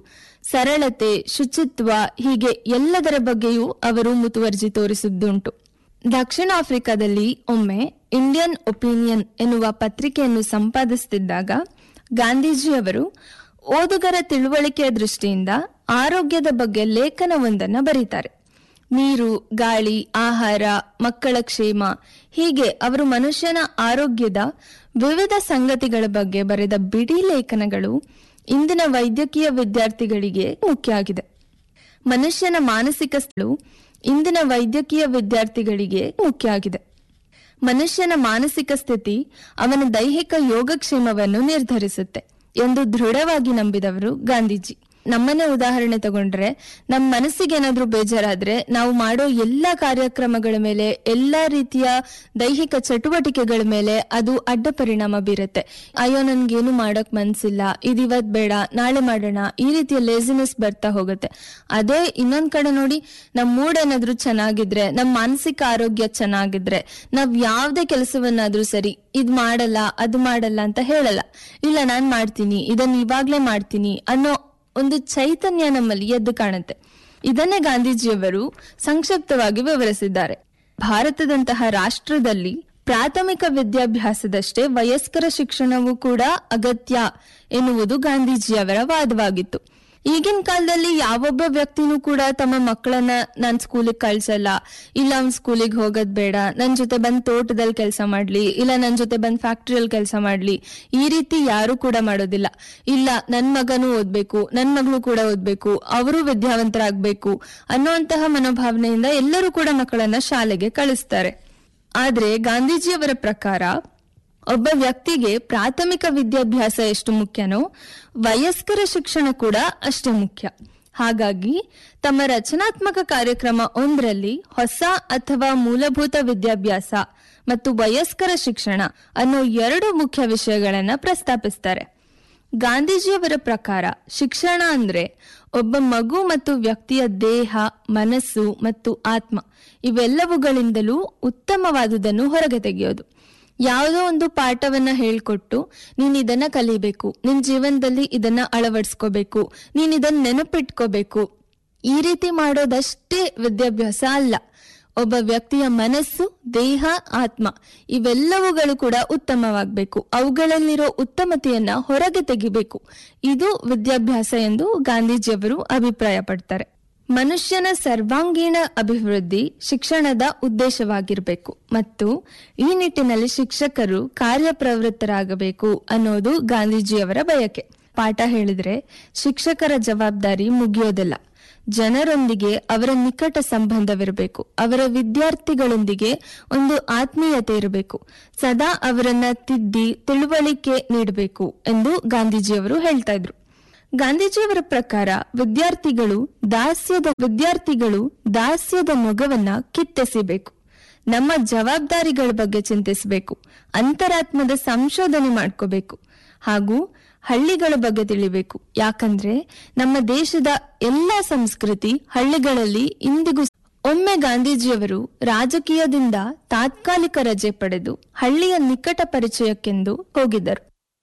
ಸರಳತೆ ಶುಚಿತ್ವ ಹೀಗೆ ಎಲ್ಲದರ ಬಗ್ಗೆಯೂ ಅವರು ಮುತುವರ್ಜಿ ತೋರಿಸಿದ್ದುಂಟು ದಕ್ಷಿಣ ಆಫ್ರಿಕಾದಲ್ಲಿ ಒಮ್ಮೆ ಇಂಡಿಯನ್ ಒಪಿನಿಯನ್ ಎನ್ನುವ ಪತ್ರಿಕೆಯನ್ನು ಸಂಪಾದಿಸುತ್ತಿದ್ದಾಗ ಗಾಂಧೀಜಿಯವರು ಓದುಗರ ತಿಳುವಳಿಕೆಯ ದೃಷ್ಟಿಯಿಂದ ಆರೋಗ್ಯದ ಬಗ್ಗೆ ಲೇಖನವೊಂದನ್ನ ಬರೀತಾರೆ ನೀರು ಗಾಳಿ ಆಹಾರ ಮಕ್ಕಳ ಕ್ಷೇಮ ಹೀಗೆ ಅವರು ಮನುಷ್ಯನ ಆರೋಗ್ಯದ ವಿವಿಧ ಸಂಗತಿಗಳ ಬಗ್ಗೆ ಬರೆದ ಬಿಡಿ ಲೇಖನಗಳು ಇಂದಿನ ವೈದ್ಯಕೀಯ ವಿದ್ಯಾರ್ಥಿಗಳಿಗೆ ಮುಖ್ಯ ಆಗಿದೆ ಮನುಷ್ಯನ ಮಾನಸಿಕ ಸ್ಥಳು ಇಂದಿನ ವೈದ್ಯಕೀಯ ವಿದ್ಯಾರ್ಥಿಗಳಿಗೆ ಮುಖ್ಯ ಆಗಿದೆ ಮನುಷ್ಯನ ಮಾನಸಿಕ ಸ್ಥಿತಿ ಅವನ ದೈಹಿಕ ಯೋಗಕ್ಷೇಮವನ್ನು ನಿರ್ಧರಿಸುತ್ತೆ ಎಂದು ದೃಢವಾಗಿ ನಂಬಿದವರು ಗಾಂಧೀಜಿ ನಮ್ಮನ್ನೇ ಉದಾಹರಣೆ ತಗೊಂಡ್ರೆ ನಮ್ಮ ಮನಸ್ಸಿಗೆ ಏನಾದ್ರೂ ಬೇಜಾರಾದ್ರೆ ನಾವು ಮಾಡೋ ಎಲ್ಲಾ ಕಾರ್ಯಕ್ರಮಗಳ ಮೇಲೆ ಎಲ್ಲಾ ರೀತಿಯ ದೈಹಿಕ ಚಟುವಟಿಕೆಗಳ ಮೇಲೆ ಅದು ಅಡ್ಡ ಪರಿಣಾಮ ಬೀರುತ್ತೆ ಅಯ್ಯೋ ನನ್ಗೇನು ಮಾಡಕ್ ಮನ್ಸಿಲ್ಲ ಇದು ಇವತ್ ಬೇಡ ನಾಳೆ ಮಾಡೋಣ ಈ ರೀತಿಯ ಲೇಸಿನೆಸ್ ಬರ್ತಾ ಹೋಗುತ್ತೆ ಅದೇ ಇನ್ನೊಂದ್ ಕಡೆ ನೋಡಿ ನಮ್ ಮೂಡ್ ಏನಾದ್ರೂ ಚೆನ್ನಾಗಿದ್ರೆ ನಮ್ ಮಾನಸಿಕ ಆರೋಗ್ಯ ಚೆನ್ನಾಗಿದ್ರೆ ನಾವ್ ಯಾವ್ದೇ ಕೆಲಸವನ್ನಾದ್ರೂ ಸರಿ ಇದ್ ಮಾಡಲ್ಲ ಅದು ಮಾಡಲ್ಲ ಅಂತ ಹೇಳಲ್ಲ ಇಲ್ಲ ನಾನ್ ಮಾಡ್ತೀನಿ ಇದನ್ನ ಇವಾಗ್ಲೇ ಮಾಡ್ತೀನಿ ಅನ್ನೋ ಒಂದು ಚೈತನ್ಯ ನಮ್ಮಲ್ಲಿ ಎದ್ದು ಕಾಣುತ್ತೆ ಇದನ್ನೇ ಗಾಂಧೀಜಿಯವರು ಸಂಕ್ಷಿಪ್ತವಾಗಿ ವಿವರಿಸಿದ್ದಾರೆ ಭಾರತದಂತಹ ರಾಷ್ಟ್ರದಲ್ಲಿ ಪ್ರಾಥಮಿಕ ವಿದ್ಯಾಭ್ಯಾಸದಷ್ಟೇ ವಯಸ್ಕರ ಶಿಕ್ಷಣವೂ ಕೂಡ ಅಗತ್ಯ ಎನ್ನುವುದು ಗಾಂಧೀಜಿಯವರ ವಾದವಾಗಿತ್ತು ಈಗಿನ ಕಾಲದಲ್ಲಿ ಯಾವೊಬ್ಬ ವ್ಯಕ್ತಿನೂ ಕೂಡ ತಮ್ಮ ಮಕ್ಕಳನ್ನ ನಾನ್ ಸ್ಕೂಲಿಗೆ ಕಳ್ಸಲ್ಲ ಇಲ್ಲ ಅವ್ನ್ ಸ್ಕೂಲಿಗೆ ಹೋಗೋದ್ ಬೇಡ ನನ್ ಜೊತೆ ಬಂದ್ ತೋಟದಲ್ಲಿ ಕೆಲಸ ಮಾಡ್ಲಿ ಇಲ್ಲ ನನ್ ಜೊತೆ ಬಂದ್ ಫ್ಯಾಕ್ಟ್ರಿಯಲ್ಲಿ ಕೆಲಸ ಮಾಡ್ಲಿ ಈ ರೀತಿ ಯಾರು ಕೂಡ ಮಾಡೋದಿಲ್ಲ ಇಲ್ಲ ನನ್ ಮಗನೂ ಓದ್ಬೇಕು ನನ್ ಮಗಳು ಕೂಡ ಓದ್ಬೇಕು ಅವರು ವಿದ್ಯಾವಂತರಾಗ್ಬೇಕು ಅನ್ನುವಂತಹ ಮನೋಭಾವನೆಯಿಂದ ಎಲ್ಲರೂ ಕೂಡ ಮಕ್ಕಳನ್ನ ಶಾಲೆಗೆ ಕಳಿಸ್ತಾರೆ ಆದ್ರೆ ಗಾಂಧೀಜಿಯವರ ಪ್ರಕಾರ ಒಬ್ಬ ವ್ಯಕ್ತಿಗೆ ಪ್ರಾಥಮಿಕ ವಿದ್ಯಾಭ್ಯಾಸ ಎಷ್ಟು ಮುಖ್ಯನೋ ವಯಸ್ಕರ ಶಿಕ್ಷಣ ಕೂಡ ಅಷ್ಟೇ ಮುಖ್ಯ ಹಾಗಾಗಿ ತಮ್ಮ ರಚನಾತ್ಮಕ ಕಾರ್ಯಕ್ರಮ ಒಂದರಲ್ಲಿ ಹೊಸ ಅಥವಾ ಮೂಲಭೂತ ವಿದ್ಯಾಭ್ಯಾಸ ಮತ್ತು ವಯಸ್ಕರ ಶಿಕ್ಷಣ ಅನ್ನೋ ಎರಡು ಮುಖ್ಯ ವಿಷಯಗಳನ್ನ ಪ್ರಸ್ತಾಪಿಸ್ತಾರೆ ಗಾಂಧೀಜಿಯವರ ಪ್ರಕಾರ ಶಿಕ್ಷಣ ಅಂದ್ರೆ ಒಬ್ಬ ಮಗು ಮತ್ತು ವ್ಯಕ್ತಿಯ ದೇಹ ಮನಸ್ಸು ಮತ್ತು ಆತ್ಮ ಇವೆಲ್ಲವುಗಳಿಂದಲೂ ಉತ್ತಮವಾದುದನ್ನು ಹೊರಗೆ ತೆಗೆಯೋದು ಯಾವುದೋ ಒಂದು ಪಾಠವನ್ನ ಹೇಳ್ಕೊಟ್ಟು ನೀನ್ ಇದನ್ನ ಕಲಿಬೇಕು ನಿನ್ ಜೀವನದಲ್ಲಿ ಇದನ್ನ ಅಳವಡಿಸ್ಕೋಬೇಕು ನೀನ್ ಇದನ್ನ ನೆನಪಿಟ್ಕೋಬೇಕು ಈ ರೀತಿ ಮಾಡೋದಷ್ಟೇ ವಿದ್ಯಾಭ್ಯಾಸ ಅಲ್ಲ ಒಬ್ಬ ವ್ಯಕ್ತಿಯ ಮನಸ್ಸು ದೇಹ ಆತ್ಮ ಇವೆಲ್ಲವುಗಳು ಕೂಡ ಉತ್ತಮವಾಗಬೇಕು ಅವುಗಳಲ್ಲಿರೋ ಉತ್ತಮತೆಯನ್ನ ಹೊರಗೆ ತೆಗಿಬೇಕು ಇದು ವಿದ್ಯಾಭ್ಯಾಸ ಎಂದು ಗಾಂಧೀಜಿಯವರು ಅಭಿಪ್ರಾಯ ಪಡ್ತಾರೆ ಮನುಷ್ಯನ ಸರ್ವಾಂಗೀಣ ಅಭಿವೃದ್ಧಿ ಶಿಕ್ಷಣದ ಉದ್ದೇಶವಾಗಿರಬೇಕು ಮತ್ತು ಈ ನಿಟ್ಟಿನಲ್ಲಿ ಶಿಕ್ಷಕರು ಕಾರ್ಯಪ್ರವೃತ್ತರಾಗಬೇಕು ಅನ್ನೋದು ಗಾಂಧೀಜಿಯವರ ಬಯಕೆ ಪಾಠ ಹೇಳಿದ್ರೆ ಶಿಕ್ಷಕರ ಜವಾಬ್ದಾರಿ ಮುಗಿಯೋದಿಲ್ಲ ಜನರೊಂದಿಗೆ ಅವರ ನಿಕಟ ಸಂಬಂಧವಿರಬೇಕು ಅವರ ವಿದ್ಯಾರ್ಥಿಗಳೊಂದಿಗೆ ಒಂದು ಆತ್ಮೀಯತೆ ಇರಬೇಕು ಸದಾ ಅವರನ್ನ ತಿದ್ದಿ ತಿಳುವಳಿಕೆ ನೀಡಬೇಕು ಎಂದು ಗಾಂಧೀಜಿಯವರು ಹೇಳ್ತಾ ಇದ್ರು ಗಾಂಧೀಜಿಯವರ ಪ್ರಕಾರ ವಿದ್ಯಾರ್ಥಿಗಳು ದಾಸ್ಯದ ವಿದ್ಯಾರ್ಥಿಗಳು ದಾಸ್ಯದ ಮೊಗವನ್ನ ಕಿತ್ತೆಸಿಬೇಕು ನಮ್ಮ ಜವಾಬ್ದಾರಿಗಳ ಬಗ್ಗೆ ಚಿಂತಿಸಬೇಕು ಅಂತರಾತ್ಮದ ಸಂಶೋಧನೆ ಮಾಡ್ಕೋಬೇಕು ಹಾಗೂ ಹಳ್ಳಿಗಳ ಬಗ್ಗೆ ತಿಳಿಬೇಕು ಯಾಕಂದ್ರೆ ನಮ್ಮ ದೇಶದ ಎಲ್ಲಾ ಸಂಸ್ಕೃತಿ ಹಳ್ಳಿಗಳಲ್ಲಿ ಇಂದಿಗೂ ಒಮ್ಮೆ ಗಾಂಧೀಜಿಯವರು ರಾಜಕೀಯದಿಂದ ತಾತ್ಕಾಲಿಕ ರಜೆ ಪಡೆದು ಹಳ್ಳಿಯ ನಿಕಟ ಪರಿಚಯಕ್ಕೆಂದು ಹೋಗಿದ್ದರು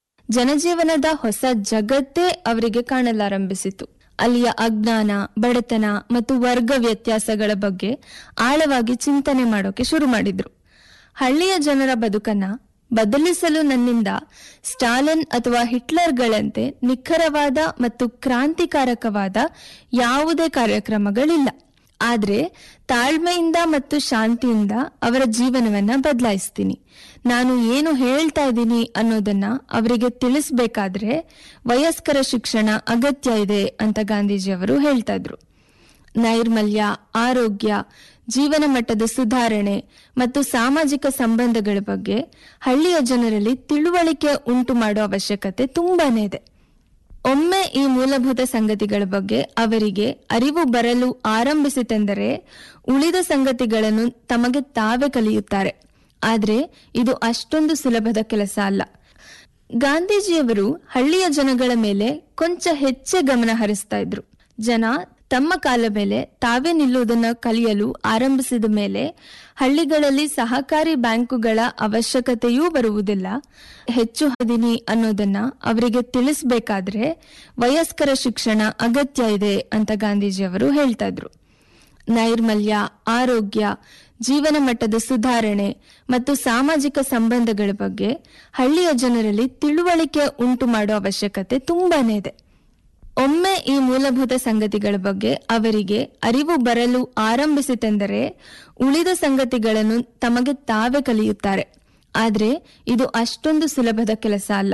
ಜನಜೀವನದ ಹೊಸ ಜಗತ್ತೇ ಅವರಿಗೆ ಕಾಣಲಾರಂಭಿಸಿತು ಅಲ್ಲಿಯ ಅಜ್ಞಾನ ಬಡತನ ಮತ್ತು ವರ್ಗ ವ್ಯತ್ಯಾಸಗಳ ಬಗ್ಗೆ ಆಳವಾಗಿ ಚಿಂತನೆ ಮಾಡೋಕೆ ಶುರು ಮಾಡಿದ್ರು ಹಳ್ಳಿಯ ಜನರ ಬದುಕನ್ನ ಬದಲಿಸಲು ನನ್ನಿಂದ ಸ್ಟಾಲಿನ್ ಅಥವಾ ಹಿಟ್ಲರ್ಗಳಂತೆ ನಿಖರವಾದ ಮತ್ತು ಕ್ರಾಂತಿಕಾರಕವಾದ ಯಾವುದೇ ಕಾರ್ಯಕ್ರಮಗಳಿಲ್ಲ ಆದ್ರೆ ತಾಳ್ಮೆಯಿಂದ ಮತ್ತು ಶಾಂತಿಯಿಂದ ಅವರ ಜೀವನವನ್ನ ಬದಲಾಯಿಸ್ತೀನಿ ನಾನು ಏನು ಹೇಳ್ತಾ ಇದ್ದೀನಿ ಅನ್ನೋದನ್ನ ಅವರಿಗೆ ತಿಳಿಸ್ಬೇಕಾದ್ರೆ ವಯಸ್ಕರ ಶಿಕ್ಷಣ ಅಗತ್ಯ ಇದೆ ಅಂತ ಗಾಂಧೀಜಿಯವರು ಹೇಳ್ತಾ ಇದ್ರು ನೈರ್ಮಲ್ಯ ಆರೋಗ್ಯ ಜೀವನ ಮಟ್ಟದ ಸುಧಾರಣೆ ಮತ್ತು ಸಾಮಾಜಿಕ ಸಂಬಂಧಗಳ ಬಗ್ಗೆ ಹಳ್ಳಿಯ ಜನರಲ್ಲಿ ತಿಳುವಳಿಕೆ ಉಂಟು ಮಾಡುವ ಅವಶ್ಯಕತೆ ತುಂಬಾನೇ ಇದೆ ಒಮ್ಮೆ ಈ ಮೂಲಭೂತ ಸಂಗತಿಗಳ ಬಗ್ಗೆ ಅವರಿಗೆ ಅರಿವು ಬರಲು ಆರಂಭಿಸಿತೆಂದರೆ ಉಳಿದ ಸಂಗತಿಗಳನ್ನು ತಮಗೆ ತಾವೇ ಕಲಿಯುತ್ತಾರೆ ಆದ್ರೆ ಇದು ಅಷ್ಟೊಂದು ಸುಲಭದ ಕೆಲಸ ಅಲ್ಲ ಗಾಂಧೀಜಿಯವರು ಹಳ್ಳಿಯ ಜನಗಳ ಮೇಲೆ ಕೊಂಚ ಹೆಚ್ಚೆ ಗಮನ ಹರಿಸ್ತಾ ಇದ್ರು ಜನ ತಮ್ಮ ಕಾಲ ಮೇಲೆ ತಾವೇ ನಿಲ್ಲುವುದನ್ನು ಕಲಿಯಲು ಆರಂಭಿಸಿದ ಮೇಲೆ ಹಳ್ಳಿಗಳಲ್ಲಿ ಸಹಕಾರಿ ಬ್ಯಾಂಕುಗಳ ಅವಶ್ಯಕತೆಯೂ ಬರುವುದಿಲ್ಲ ಹೆಚ್ಚು ಹದಿನಿ ಅನ್ನೋದನ್ನ ಅವರಿಗೆ ತಿಳಿಸಬೇಕಾದ್ರೆ ವಯಸ್ಕರ ಶಿಕ್ಷಣ ಅಗತ್ಯ ಇದೆ ಅಂತ ಗಾಂಧೀಜಿಯವರು ಹೇಳ್ತಾ ಇದ್ರು ನೈರ್ಮಲ್ಯ ಆರೋಗ್ಯ ಜೀವನ ಮಟ್ಟದ ಸುಧಾರಣೆ ಮತ್ತು ಸಾಮಾಜಿಕ ಸಂಬಂಧಗಳ ಬಗ್ಗೆ ಹಳ್ಳಿಯ ಜನರಲ್ಲಿ ತಿಳುವಳಿಕೆ ಉಂಟು ಮಾಡುವ ಅವಶ್ಯಕತೆ ತುಂಬಾನೇ ಇದೆ ಒಮ್ಮೆ ಈ ಮೂಲಭೂತ ಸಂಗತಿಗಳ ಬಗ್ಗೆ ಅವರಿಗೆ ಅರಿವು ಬರಲು ಆರಂಭಿಸಿತೆಂದರೆ ಉಳಿದ ಸಂಗತಿಗಳನ್ನು ತಮಗೆ ತಾವೇ ಕಲಿಯುತ್ತಾರೆ ಆದ್ರೆ ಇದು ಅಷ್ಟೊಂದು ಸುಲಭದ ಕೆಲಸ ಅಲ್ಲ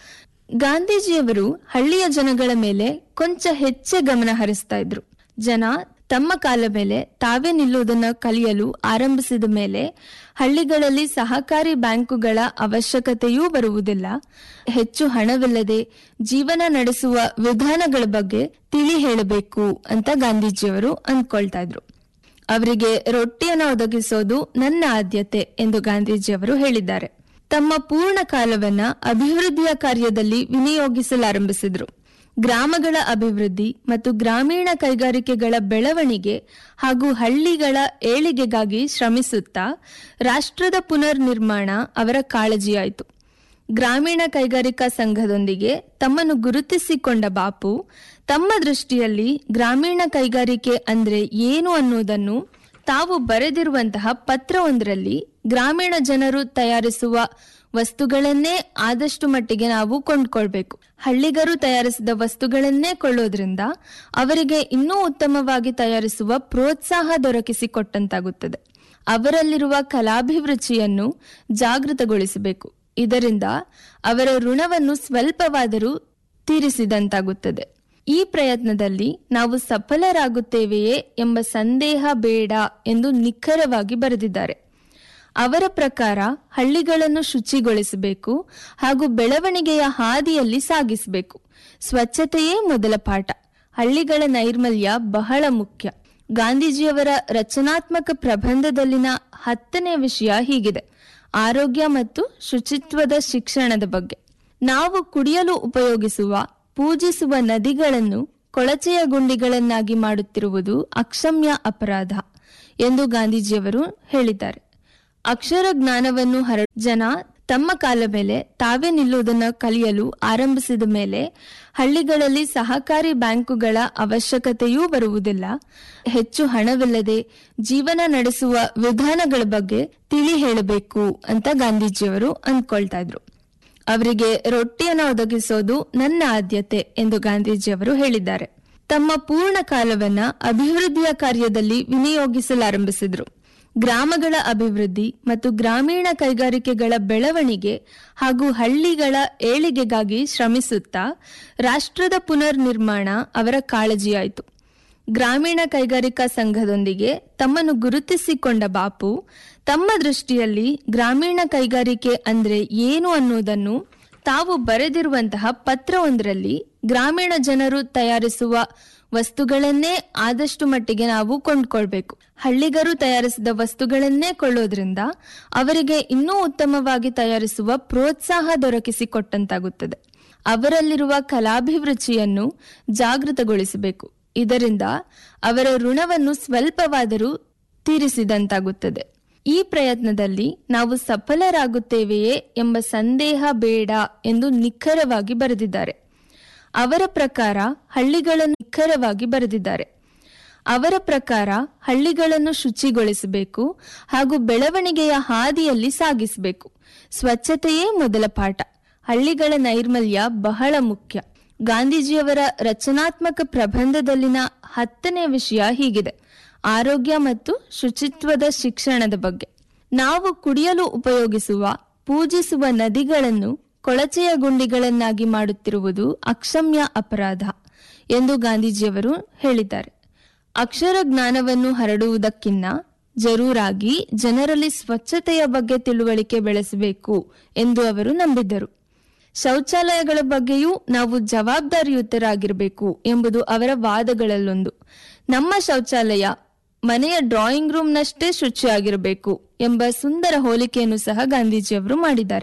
ಗಾಂಧೀಜಿಯವರು ಹಳ್ಳಿಯ ಜನಗಳ ಮೇಲೆ ಕೊಂಚ ಹೆಚ್ಚೆ ಗಮನ ಹರಿಸ್ತಾ ಇದ್ರು ಜನ ತಮ್ಮ ಕಾಲ ಮೇಲೆ ತಾವೇ ನಿಲ್ಲುವುದನ್ನು ಕಲಿಯಲು ಆರಂಭಿಸಿದ ಮೇಲೆ ಹಳ್ಳಿಗಳಲ್ಲಿ ಸಹಕಾರಿ ಬ್ಯಾಂಕುಗಳ ಅವಶ್ಯಕತೆಯೂ ಬರುವುದಿಲ್ಲ ಹೆಚ್ಚು ಹಣವಿಲ್ಲದೆ ಜೀವನ ನಡೆಸುವ ವಿಧಾನಗಳ ಬಗ್ಗೆ ತಿಳಿ ಹೇಳಬೇಕು ಅಂತ ಗಾಂಧೀಜಿಯವರು ಅಂದ್ಕೊಳ್ತಾ ಇದ್ರು ಅವರಿಗೆ ರೊಟ್ಟಿಯನ್ನು ಒದಗಿಸೋದು ನನ್ನ ಆದ್ಯತೆ ಎಂದು ಗಾಂಧೀಜಿಯವರು ಹೇಳಿದ್ದಾರೆ ತಮ್ಮ ಪೂರ್ಣ ಕಾಲವನ್ನ ಅಭಿವೃದ್ಧಿಯ ಕಾರ್ಯದಲ್ಲಿ ವಿನಿಯೋಗಿಸಲಾರಂಭಿಸಿದ್ರು ಗ್ರಾಮಗಳ ಅಭಿವೃದ್ಧಿ ಮತ್ತು ಗ್ರಾಮೀಣ ಕೈಗಾರಿಕೆಗಳ ಬೆಳವಣಿಗೆ ಹಾಗೂ ಹಳ್ಳಿಗಳ ಏಳಿಗೆಗಾಗಿ ಶ್ರಮಿಸುತ್ತಾ ರಾಷ್ಟ್ರದ ಪುನರ್ ನಿರ್ಮಾಣ ಅವರ ಕಾಳಜಿಯಾಯಿತು ಗ್ರಾಮೀಣ ಕೈಗಾರಿಕಾ ಸಂಘದೊಂದಿಗೆ ತಮ್ಮನ್ನು ಗುರುತಿಸಿಕೊಂಡ ಬಾಪು ತಮ್ಮ ದೃಷ್ಟಿಯಲ್ಲಿ ಗ್ರಾಮೀಣ ಕೈಗಾರಿಕೆ ಅಂದ್ರೆ ಏನು ಅನ್ನುವುದನ್ನು ತಾವು ಬರೆದಿರುವಂತಹ ಪತ್ರವೊಂದರಲ್ಲಿ ಗ್ರಾಮೀಣ ಜನರು ತಯಾರಿಸುವ ವಸ್ತುಗಳನ್ನೇ ಆದಷ್ಟು ಮಟ್ಟಿಗೆ ನಾವು ಕೊಂಡ್ಕೊಳ್ಬೇಕು ಹಳ್ಳಿಗರು ತಯಾರಿಸಿದ ವಸ್ತುಗಳನ್ನೇ ಕೊಳ್ಳೋದ್ರಿಂದ ಅವರಿಗೆ ಇನ್ನೂ ಉತ್ತಮವಾಗಿ ತಯಾರಿಸುವ ಪ್ರೋತ್ಸಾಹ ದೊರಕಿಸಿಕೊಟ್ಟಂತಾಗುತ್ತದೆ ಅವರಲ್ಲಿರುವ ಕಲಾಭಿರುಚಿಯನ್ನು ಜಾಗೃತಗೊಳಿಸಬೇಕು ಇದರಿಂದ ಅವರ ಋಣವನ್ನು ಸ್ವಲ್ಪವಾದರೂ ತೀರಿಸಿದಂತಾಗುತ್ತದೆ ಈ ಪ್ರಯತ್ನದಲ್ಲಿ ನಾವು ಸಫಲರಾಗುತ್ತೇವೆಯೇ ಎಂಬ ಸಂದೇಹ ಬೇಡ ಎಂದು ನಿಖರವಾಗಿ ಬರೆದಿದ್ದಾರೆ ಅವರ ಪ್ರಕಾರ ಹಳ್ಳಿಗಳನ್ನು ಶುಚಿಗೊಳಿಸಬೇಕು ಹಾಗೂ ಬೆಳವಣಿಗೆಯ ಹಾದಿಯಲ್ಲಿ ಸಾಗಿಸಬೇಕು ಸ್ವಚ್ಛತೆಯೇ ಮೊದಲ ಪಾಠ ಹಳ್ಳಿಗಳ ನೈರ್ಮಲ್ಯ ಬಹಳ ಮುಖ್ಯ ಗಾಂಧೀಜಿಯವರ ರಚನಾತ್ಮಕ ಪ್ರಬಂಧದಲ್ಲಿನ ಹತ್ತನೇ ವಿಷಯ ಹೀಗಿದೆ ಆರೋಗ್ಯ ಮತ್ತು ಶುಚಿತ್ವದ ಶಿಕ್ಷಣದ ಬಗ್ಗೆ ನಾವು ಕುಡಿಯಲು ಉಪಯೋಗಿಸುವ ಪೂಜಿಸುವ ನದಿಗಳನ್ನು ಕೊಳಚೆಯ ಗುಂಡಿಗಳನ್ನಾಗಿ ಮಾಡುತ್ತಿರುವುದು ಅಕ್ಷಮ್ಯ ಅಪರಾಧ ಎಂದು ಗಾಂಧೀಜಿಯವರು ಹೇಳಿದ್ದಾರೆ ಅಕ್ಷರ ಜ್ಞಾನವನ್ನು ಹರ ಜನ ತಮ್ಮ ಕಾಲ ಮೇಲೆ ತಾವೇ ನಿಲ್ಲುವುದನ್ನು ಕಲಿಯಲು ಆರಂಭಿಸಿದ ಮೇಲೆ ಹಳ್ಳಿಗಳಲ್ಲಿ ಸಹಕಾರಿ ಬ್ಯಾಂಕುಗಳ ಅವಶ್ಯಕತೆಯೂ ಬರುವುದಿಲ್ಲ ಹೆಚ್ಚು ಹಣವಿಲ್ಲದೆ ಜೀವನ ನಡೆಸುವ ವಿಧಾನಗಳ ಬಗ್ಗೆ ತಿಳಿ ಹೇಳಬೇಕು ಅಂತ ಗಾಂಧೀಜಿಯವರು ಅಂದ್ಕೊಳ್ತಾ ಇದ್ರು ಅವರಿಗೆ ರೊಟ್ಟಿಯನ್ನು ಒದಗಿಸೋದು ನನ್ನ ಆದ್ಯತೆ ಎಂದು ಗಾಂಧೀಜಿಯವರು ಹೇಳಿದ್ದಾರೆ ತಮ್ಮ ಪೂರ್ಣ ಕಾಲವನ್ನ ಅಭಿವೃದ್ಧಿಯ ಕಾರ್ಯದಲ್ಲಿ ವಿನಿಯೋಗಿಸಲಾರಂಭಿಸಿದ್ರು ಗ್ರಾಮಗಳ ಅಭಿವೃದ್ಧಿ ಮತ್ತು ಗ್ರಾಮೀಣ ಕೈಗಾರಿಕೆಗಳ ಬೆಳವಣಿಗೆ ಹಾಗೂ ಹಳ್ಳಿಗಳ ಏಳಿಗೆಗಾಗಿ ಶ್ರಮಿಸುತ್ತಾ ರಾಷ್ಟ್ರದ ಪುನರ್ ನಿರ್ಮಾಣ ಅವರ ಕಾಳಜಿಯಾಯಿತು ಗ್ರಾಮೀಣ ಕೈಗಾರಿಕಾ ಸಂಘದೊಂದಿಗೆ ತಮ್ಮನ್ನು ಗುರುತಿಸಿಕೊಂಡ ಬಾಪು ತಮ್ಮ ದೃಷ್ಟಿಯಲ್ಲಿ ಗ್ರಾಮೀಣ ಕೈಗಾರಿಕೆ ಅಂದ್ರೆ ಏನು ಅನ್ನುವುದನ್ನು ತಾವು ಬರೆದಿರುವಂತಹ ಪತ್ರವೊಂದರಲ್ಲಿ ಗ್ರಾಮೀಣ ಜನರು ತಯಾರಿಸುವ ವಸ್ತುಗಳನ್ನೇ ಆದಷ್ಟು ಮಟ್ಟಿಗೆ ನಾವು ಕೊಂಡ್ಕೊಳ್ಬೇಕು ಹಳ್ಳಿಗರು ತಯಾರಿಸಿದ ವಸ್ತುಗಳನ್ನೇ ಕೊಳ್ಳೋದ್ರಿಂದ ಅವರಿಗೆ ಇನ್ನೂ ಉತ್ತಮವಾಗಿ ತಯಾರಿಸುವ ಪ್ರೋತ್ಸಾಹ ದೊರಕಿಸಿಕೊಟ್ಟಂತಾಗುತ್ತದೆ ಅವರಲ್ಲಿರುವ ಕಲಾಭಿರುಚಿಯನ್ನು ಜಾಗೃತಗೊಳಿಸಬೇಕು ಇದರಿಂದ ಅವರ ಋಣವನ್ನು ಸ್ವಲ್ಪವಾದರೂ ತೀರಿಸಿದಂತಾಗುತ್ತದೆ ಈ ಪ್ರಯತ್ನದಲ್ಲಿ ನಾವು ಸಫಲರಾಗುತ್ತೇವೆಯೇ ಎಂಬ ಸಂದೇಹ ಬೇಡ ಎಂದು ನಿಖರವಾಗಿ ಬರೆದಿದ್ದಾರೆ ಅವರ ಪ್ರಕಾರ ಹಳ್ಳಿಗಳನ್ನು ನಿಖರವಾಗಿ ಬರೆದಿದ್ದಾರೆ ಅವರ ಪ್ರಕಾರ ಹಳ್ಳಿಗಳನ್ನು ಶುಚಿಗೊಳಿಸಬೇಕು ಹಾಗೂ ಬೆಳವಣಿಗೆಯ ಹಾದಿಯಲ್ಲಿ ಸಾಗಿಸಬೇಕು ಸ್ವಚ್ಛತೆಯೇ ಮೊದಲ ಪಾಠ ಹಳ್ಳಿಗಳ ನೈರ್ಮಲ್ಯ ಬಹಳ ಮುಖ್ಯ ಗಾಂಧೀಜಿಯವರ ರಚನಾತ್ಮಕ ಪ್ರಬಂಧದಲ್ಲಿನ ಹತ್ತನೇ ವಿಷಯ ಹೀಗಿದೆ ಆರೋಗ್ಯ ಮತ್ತು ಶುಚಿತ್ವದ ಶಿಕ್ಷಣದ ಬಗ್ಗೆ ನಾವು ಕುಡಿಯಲು ಉಪಯೋಗಿಸುವ ಪೂಜಿಸುವ ನದಿಗಳನ್ನು ಕೊಳಚೆಯ ಗುಂಡಿಗಳನ್ನಾಗಿ ಮಾಡುತ್ತಿರುವುದು ಅಕ್ಷಮ್ಯ ಅಪರಾಧ ಎಂದು ಗಾಂಧೀಜಿಯವರು ಹೇಳಿದ್ದಾರೆ ಅಕ್ಷರ ಜ್ಞಾನವನ್ನು ಹರಡುವುದಕ್ಕಿನ್ನ ಜರೂರಾಗಿ ಜನರಲ್ಲಿ ಸ್ವಚ್ಛತೆಯ ಬಗ್ಗೆ ತಿಳುವಳಿಕೆ ಬೆಳೆಸಬೇಕು ಎಂದು ಅವರು ನಂಬಿದ್ದರು ಶೌಚಾಲಯಗಳ ಬಗ್ಗೆಯೂ ನಾವು ಜವಾಬ್ದಾರಿಯುತರಾಗಿರಬೇಕು ಎಂಬುದು ಅವರ ವಾದಗಳಲ್ಲೊಂದು ನಮ್ಮ ಶೌಚಾಲಯ ಮನೆಯ ಡ್ರಾಯಿಂಗ್ ರೂಮ್ನಷ್ಟೇ ಶುಚಿಯಾಗಿರಬೇಕು ಎಂಬ ಸುಂದರ ಹೋಲಿಕೆಯನ್ನು ಸಹ ಗಾಂಧೀಜಿಯವರು ಮಾಡಿದ್ದಾರೆ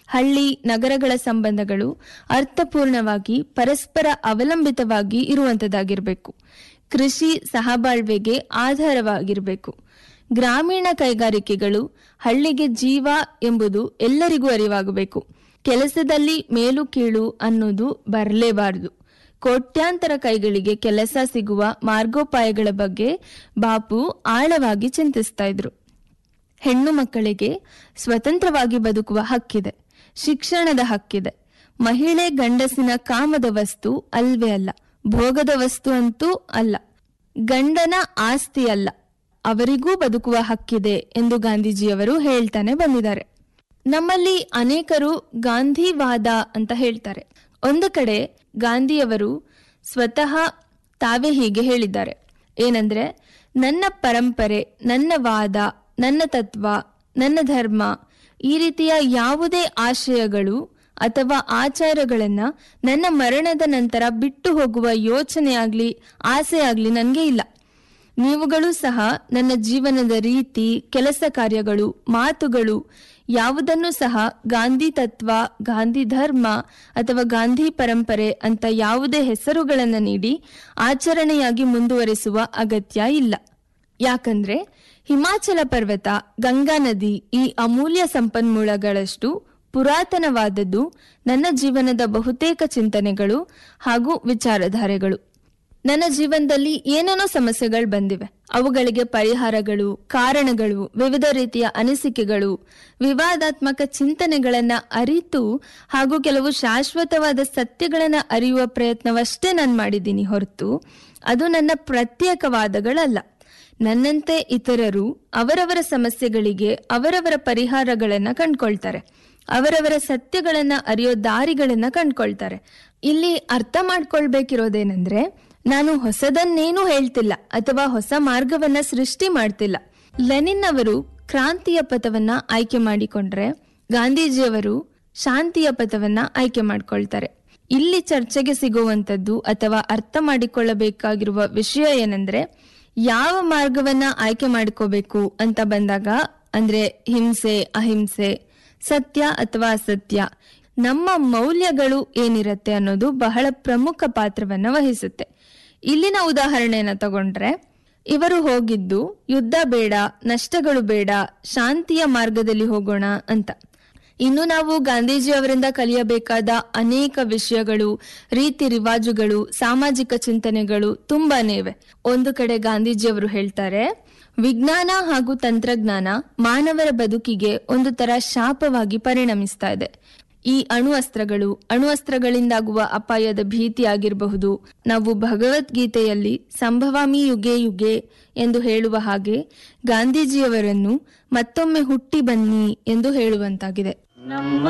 ಹಳ್ಳಿ ನಗರಗಳ ಸಂಬಂಧಗಳು ಅರ್ಥಪೂರ್ಣವಾಗಿ ಪರಸ್ಪರ ಅವಲಂಬಿತವಾಗಿ ಇರುವಂತದ್ದಾಗಿರ್ಬೇಕು ಕೃಷಿ ಸಹಬಾಳ್ವೆಗೆ ಆಧಾರವಾಗಿರಬೇಕು ಗ್ರಾಮೀಣ ಕೈಗಾರಿಕೆಗಳು ಹಳ್ಳಿಗೆ ಜೀವ ಎಂಬುದು ಎಲ್ಲರಿಗೂ ಅರಿವಾಗಬೇಕು ಕೆಲಸದಲ್ಲಿ ಮೇಲು ಕೀಳು ಅನ್ನೋದು ಬರಲೇಬಾರದು ಕೋಟ್ಯಾಂತರ ಕೈಗಳಿಗೆ ಕೆಲಸ ಸಿಗುವ ಮಾರ್ಗೋಪಾಯಗಳ ಬಗ್ಗೆ ಬಾಪು ಆಳವಾಗಿ ಚಿಂತಿಸ್ತಾ ಇದ್ರು ಹೆಣ್ಣು ಮಕ್ಕಳಿಗೆ ಸ್ವತಂತ್ರವಾಗಿ ಬದುಕುವ ಹಕ್ಕಿದೆ ಶಿಕ್ಷಣದ ಹಕ್ಕಿದೆ ಮಹಿಳೆ ಗಂಡಸಿನ ಕಾಮದ ವಸ್ತು ಅಲ್ವೇ ಅಲ್ಲ ಭೋಗದ ವಸ್ತು ಅಂತೂ ಅಲ್ಲ ಗಂಡನ ಆಸ್ತಿ ಅಲ್ಲ ಅವರಿಗೂ ಬದುಕುವ ಹಕ್ಕಿದೆ ಎಂದು ಗಾಂಧೀಜಿಯವರು ಹೇಳ್ತಾನೆ ಬಂದಿದ್ದಾರೆ ನಮ್ಮಲ್ಲಿ ಅನೇಕರು ಗಾಂಧಿವಾದ ಅಂತ ಹೇಳ್ತಾರೆ ಒಂದು ಕಡೆ ಗಾಂಧಿಯವರು ಸ್ವತಃ ತಾವೇ ಹೀಗೆ ಹೇಳಿದ್ದಾರೆ ಏನಂದ್ರೆ ನನ್ನ ಪರಂಪರೆ ನನ್ನ ವಾದ ನನ್ನ ತತ್ವ ನನ್ನ ಧರ್ಮ ಈ ರೀತಿಯ ಯಾವುದೇ ಆಶಯಗಳು ಅಥವಾ ಆಚಾರಗಳನ್ನ ನನ್ನ ಮರಣದ ನಂತರ ಬಿಟ್ಟು ಹೋಗುವ ಯೋಚನೆ ಆಗ್ಲಿ ಆಸೆ ಆಗ್ಲಿ ನನಗೆ ಇಲ್ಲ ನೀವುಗಳು ಸಹ ನನ್ನ ಜೀವನದ ರೀತಿ ಕೆಲಸ ಕಾರ್ಯಗಳು ಮಾತುಗಳು ಯಾವುದನ್ನು ಸಹ ಗಾಂಧಿ ತತ್ವ ಗಾಂಧಿ ಧರ್ಮ ಅಥವಾ ಗಾಂಧಿ ಪರಂಪರೆ ಅಂತ ಯಾವುದೇ ಹೆಸರುಗಳನ್ನು ನೀಡಿ ಆಚರಣೆಯಾಗಿ ಮುಂದುವರಿಸುವ ಅಗತ್ಯ ಇಲ್ಲ ಯಾಕಂದ್ರೆ ಹಿಮಾಚಲ ಪರ್ವತ ಗಂಗಾ ನದಿ ಈ ಅಮೂಲ್ಯ ಸಂಪನ್ಮೂಲಗಳಷ್ಟು ಪುರಾತನವಾದದ್ದು ನನ್ನ ಜೀವನದ ಬಹುತೇಕ ಚಿಂತನೆಗಳು ಹಾಗೂ ವಿಚಾರಧಾರೆಗಳು ನನ್ನ ಜೀವನದಲ್ಲಿ ಏನೇನೋ ಸಮಸ್ಯೆಗಳು ಬಂದಿವೆ ಅವುಗಳಿಗೆ ಪರಿಹಾರಗಳು ಕಾರಣಗಳು ವಿವಿಧ ರೀತಿಯ ಅನಿಸಿಕೆಗಳು ವಿವಾದಾತ್ಮಕ ಚಿಂತನೆಗಳನ್ನ ಅರಿತು ಹಾಗೂ ಕೆಲವು ಶಾಶ್ವತವಾದ ಸತ್ಯಗಳನ್ನ ಅರಿಯುವ ಪ್ರಯತ್ನವಷ್ಟೇ ನಾನು ಮಾಡಿದ್ದೀನಿ ಹೊರತು ಅದು ನನ್ನ ಪ್ರತ್ಯೇಕವಾದಗಳಲ್ಲ ನನ್ನಂತೆ ಇತರರು ಅವರವರ ಸಮಸ್ಯೆಗಳಿಗೆ ಅವರವರ ಪರಿಹಾರಗಳನ್ನ ಕಂಡ್ಕೊಳ್ತಾರೆ ಅವರವರ ಸತ್ಯಗಳನ್ನ ಅರಿಯೋ ದಾರಿಗಳನ್ನ ಕಂಡ್ಕೊಳ್ತಾರೆ ಇಲ್ಲಿ ಅರ್ಥ ಮಾಡ್ಕೊಳ್ಬೇಕಿರೋದೇನೆಂದ್ರೆ ನಾನು ಹೊಸದನ್ನೇನೂ ಹೇಳ್ತಿಲ್ಲ ಅಥವಾ ಹೊಸ ಮಾರ್ಗವನ್ನ ಸೃಷ್ಟಿ ಮಾಡ್ತಿಲ್ಲ ಲೆನಿನ್ ಅವರು ಕ್ರಾಂತಿಯ ಪಥವನ್ನ ಆಯ್ಕೆ ಮಾಡಿಕೊಂಡ್ರೆ ಗಾಂಧೀಜಿಯವರು ಶಾಂತಿಯ ಪಥವನ್ನ ಆಯ್ಕೆ ಮಾಡ್ಕೊಳ್ತಾರೆ ಇಲ್ಲಿ ಚರ್ಚೆಗೆ ಸಿಗುವಂತದ್ದು ಅಥವಾ ಅರ್ಥ ಮಾಡಿಕೊಳ್ಳಬೇಕಾಗಿರುವ ವಿಷಯ ಏನಂದ್ರೆ ಯಾವ ಮಾರ್ಗವನ್ನ ಆಯ್ಕೆ ಮಾಡ್ಕೋಬೇಕು ಅಂತ ಬಂದಾಗ ಅಂದ್ರೆ ಹಿಂಸೆ ಅಹಿಂಸೆ ಸತ್ಯ ಅಥವಾ ಅಸತ್ಯ ನಮ್ಮ ಮೌಲ್ಯಗಳು ಏನಿರತ್ತೆ ಅನ್ನೋದು ಬಹಳ ಪ್ರಮುಖ ಪಾತ್ರವನ್ನ ವಹಿಸುತ್ತೆ ಇಲ್ಲಿನ ಉದಾಹರಣೆಯನ್ನ ತಗೊಂಡ್ರೆ ಇವರು ಹೋಗಿದ್ದು ಯುದ್ಧ ಬೇಡ ನಷ್ಟಗಳು ಬೇಡ ಶಾಂತಿಯ ಮಾರ್ಗದಲ್ಲಿ ಹೋಗೋಣ ಅಂತ ಇನ್ನು ನಾವು ಗಾಂಧೀಜಿ ಅವರಿಂದ ಕಲಿಯಬೇಕಾದ ಅನೇಕ ವಿಷಯಗಳು ರೀತಿ ರಿವಾಜುಗಳು ಸಾಮಾಜಿಕ ಚಿಂತನೆಗಳು ತುಂಬಾನೇ ಇವೆ ಒಂದು ಕಡೆ ಗಾಂಧೀಜಿಯವರು ಹೇಳ್ತಾರೆ ವಿಜ್ಞಾನ ಹಾಗೂ ತಂತ್ರಜ್ಞಾನ ಮಾನವರ ಬದುಕಿಗೆ ಒಂದು ತರ ಶಾಪವಾಗಿ ಪರಿಣಮಿಸ್ತಾ ಇದೆ ಈ ಅಣು ಅಸ್ತ್ರಗಳು ಅಣು ಅಸ್ತ್ರಗಳಿಂದಾಗುವ ಅಪಾಯದ ಭೀತಿ ಆಗಿರಬಹುದು ನಾವು ಭಗವದ್ಗೀತೆಯಲ್ಲಿ ಸಂಭವಾಮಿ ಯುಗೆ ಯುಗೆ ಎಂದು ಹೇಳುವ ಹಾಗೆ ಗಾಂಧೀಜಿಯವರನ್ನು ಮತ್ತೊಮ್ಮೆ ಹುಟ್ಟಿ ಬನ್ನಿ ಎಂದು ಹೇಳುವಂತಾಗಿದೆ ನಮ್ಮ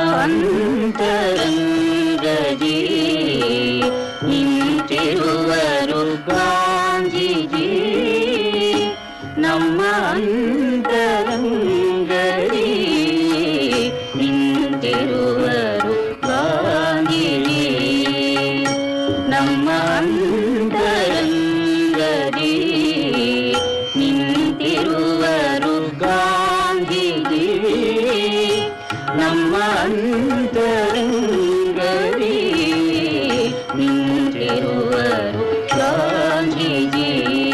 ಅಂತರಂಗದಿ ನಿಂತಿರುವರು ಗಾಂಧೀಜಿ ನಮ್ಮ ಅಂತರಂಗದಿ ನಿಂತಿರುವರು ಗಾಂಧೀಜಿ ನಮ್ಮ ಅಂತರಂಗದಿ ನಿಂತಿರುವರು ಗಾಂಧೀಜಿ ನಮ್ಮ ಅಂತರಂಗದಿ ನಿಂತಿರುವರು ಗಾಂಧೀಜಿ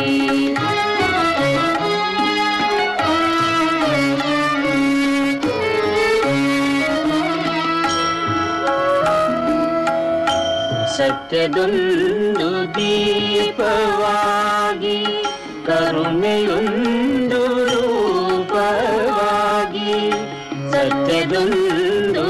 ಸತ್ಯದೊಂದು ದೀಪವಾಗಿ ಕರುಣೆಯೊಂದು ರೂಪವಾಗಿ ಸತ್ಯದೊಂದು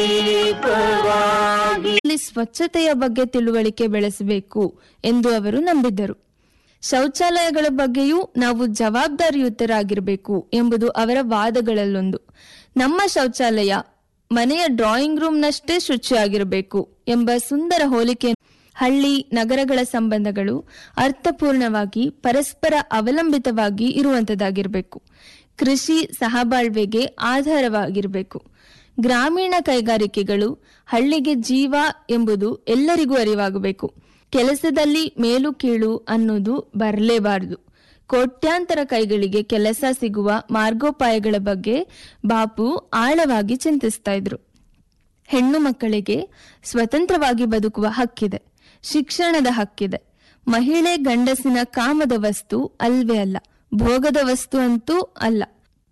ದೀಪವಾಗಿ ಇಲ್ಲಿ ಸ್ವಚ್ಛತೆಯ ಬಗ್ಗೆ ತಿಳುವಳಿಕೆ ಬೆಳೆಸಬೇಕು ಎಂದು ಅವರು ನಂಬಿದ್ದರು ಶೌಚಾಲಯಗಳ ಬಗ್ಗೆಯೂ ನಾವು ಜವಾಬ್ದಾರಿಯುತರಾಗಿರಬೇಕು ಎಂಬುದು ಅವರ ವಾದಗಳಲ್ಲೊಂದು ನಮ್ಮ ಶೌಚಾಲಯ ಮನೆಯ ಡ್ರಾಯಿಂಗ್ ರೂಮ್ನಷ್ಟೇ ಶುಚಿಯಾಗಿರಬೇಕು ಎಂಬ ಸುಂದರ ಹೋಲಿಕೆ ಹಳ್ಳಿ ನಗರಗಳ ಸಂಬಂಧಗಳು ಅರ್ಥಪೂರ್ಣವಾಗಿ ಪರಸ್ಪರ ಅವಲಂಬಿತವಾಗಿ ಇರುವಂತದ್ದಾಗಿರಬೇಕು ಕೃಷಿ ಸಹಬಾಳ್ವೆಗೆ ಆಧಾರವಾಗಿರಬೇಕು ಗ್ರಾಮೀಣ ಕೈಗಾರಿಕೆಗಳು ಹಳ್ಳಿಗೆ ಜೀವ ಎಂಬುದು ಎಲ್ಲರಿಗೂ ಅರಿವಾಗಬೇಕು ಕೆಲಸದಲ್ಲಿ ಮೇಲು ಕೀಳು ಅನ್ನೋದು ಬರಲೇಬಾರದು ಕೋಟ್ಯಾಂತರ ಕೈಗಳಿಗೆ ಕೆಲಸ ಸಿಗುವ ಮಾರ್ಗೋಪಾಯಗಳ ಬಗ್ಗೆ ಬಾಪು ಆಳವಾಗಿ ಚಿಂತಿಸ್ತಾ ಇದ್ರು ಹೆಣ್ಣು ಮಕ್ಕಳಿಗೆ ಸ್ವತಂತ್ರವಾಗಿ ಬದುಕುವ ಹಕ್ಕಿದೆ ಶಿಕ್ಷಣದ ಹಕ್ಕಿದೆ ಮಹಿಳೆ ಗಂಡಸಿನ ಕಾಮದ ವಸ್ತು ಅಲ್ವೇ ಅಲ್ಲ ಭೋಗದ ವಸ್ತು ಅಂತೂ ಅಲ್ಲ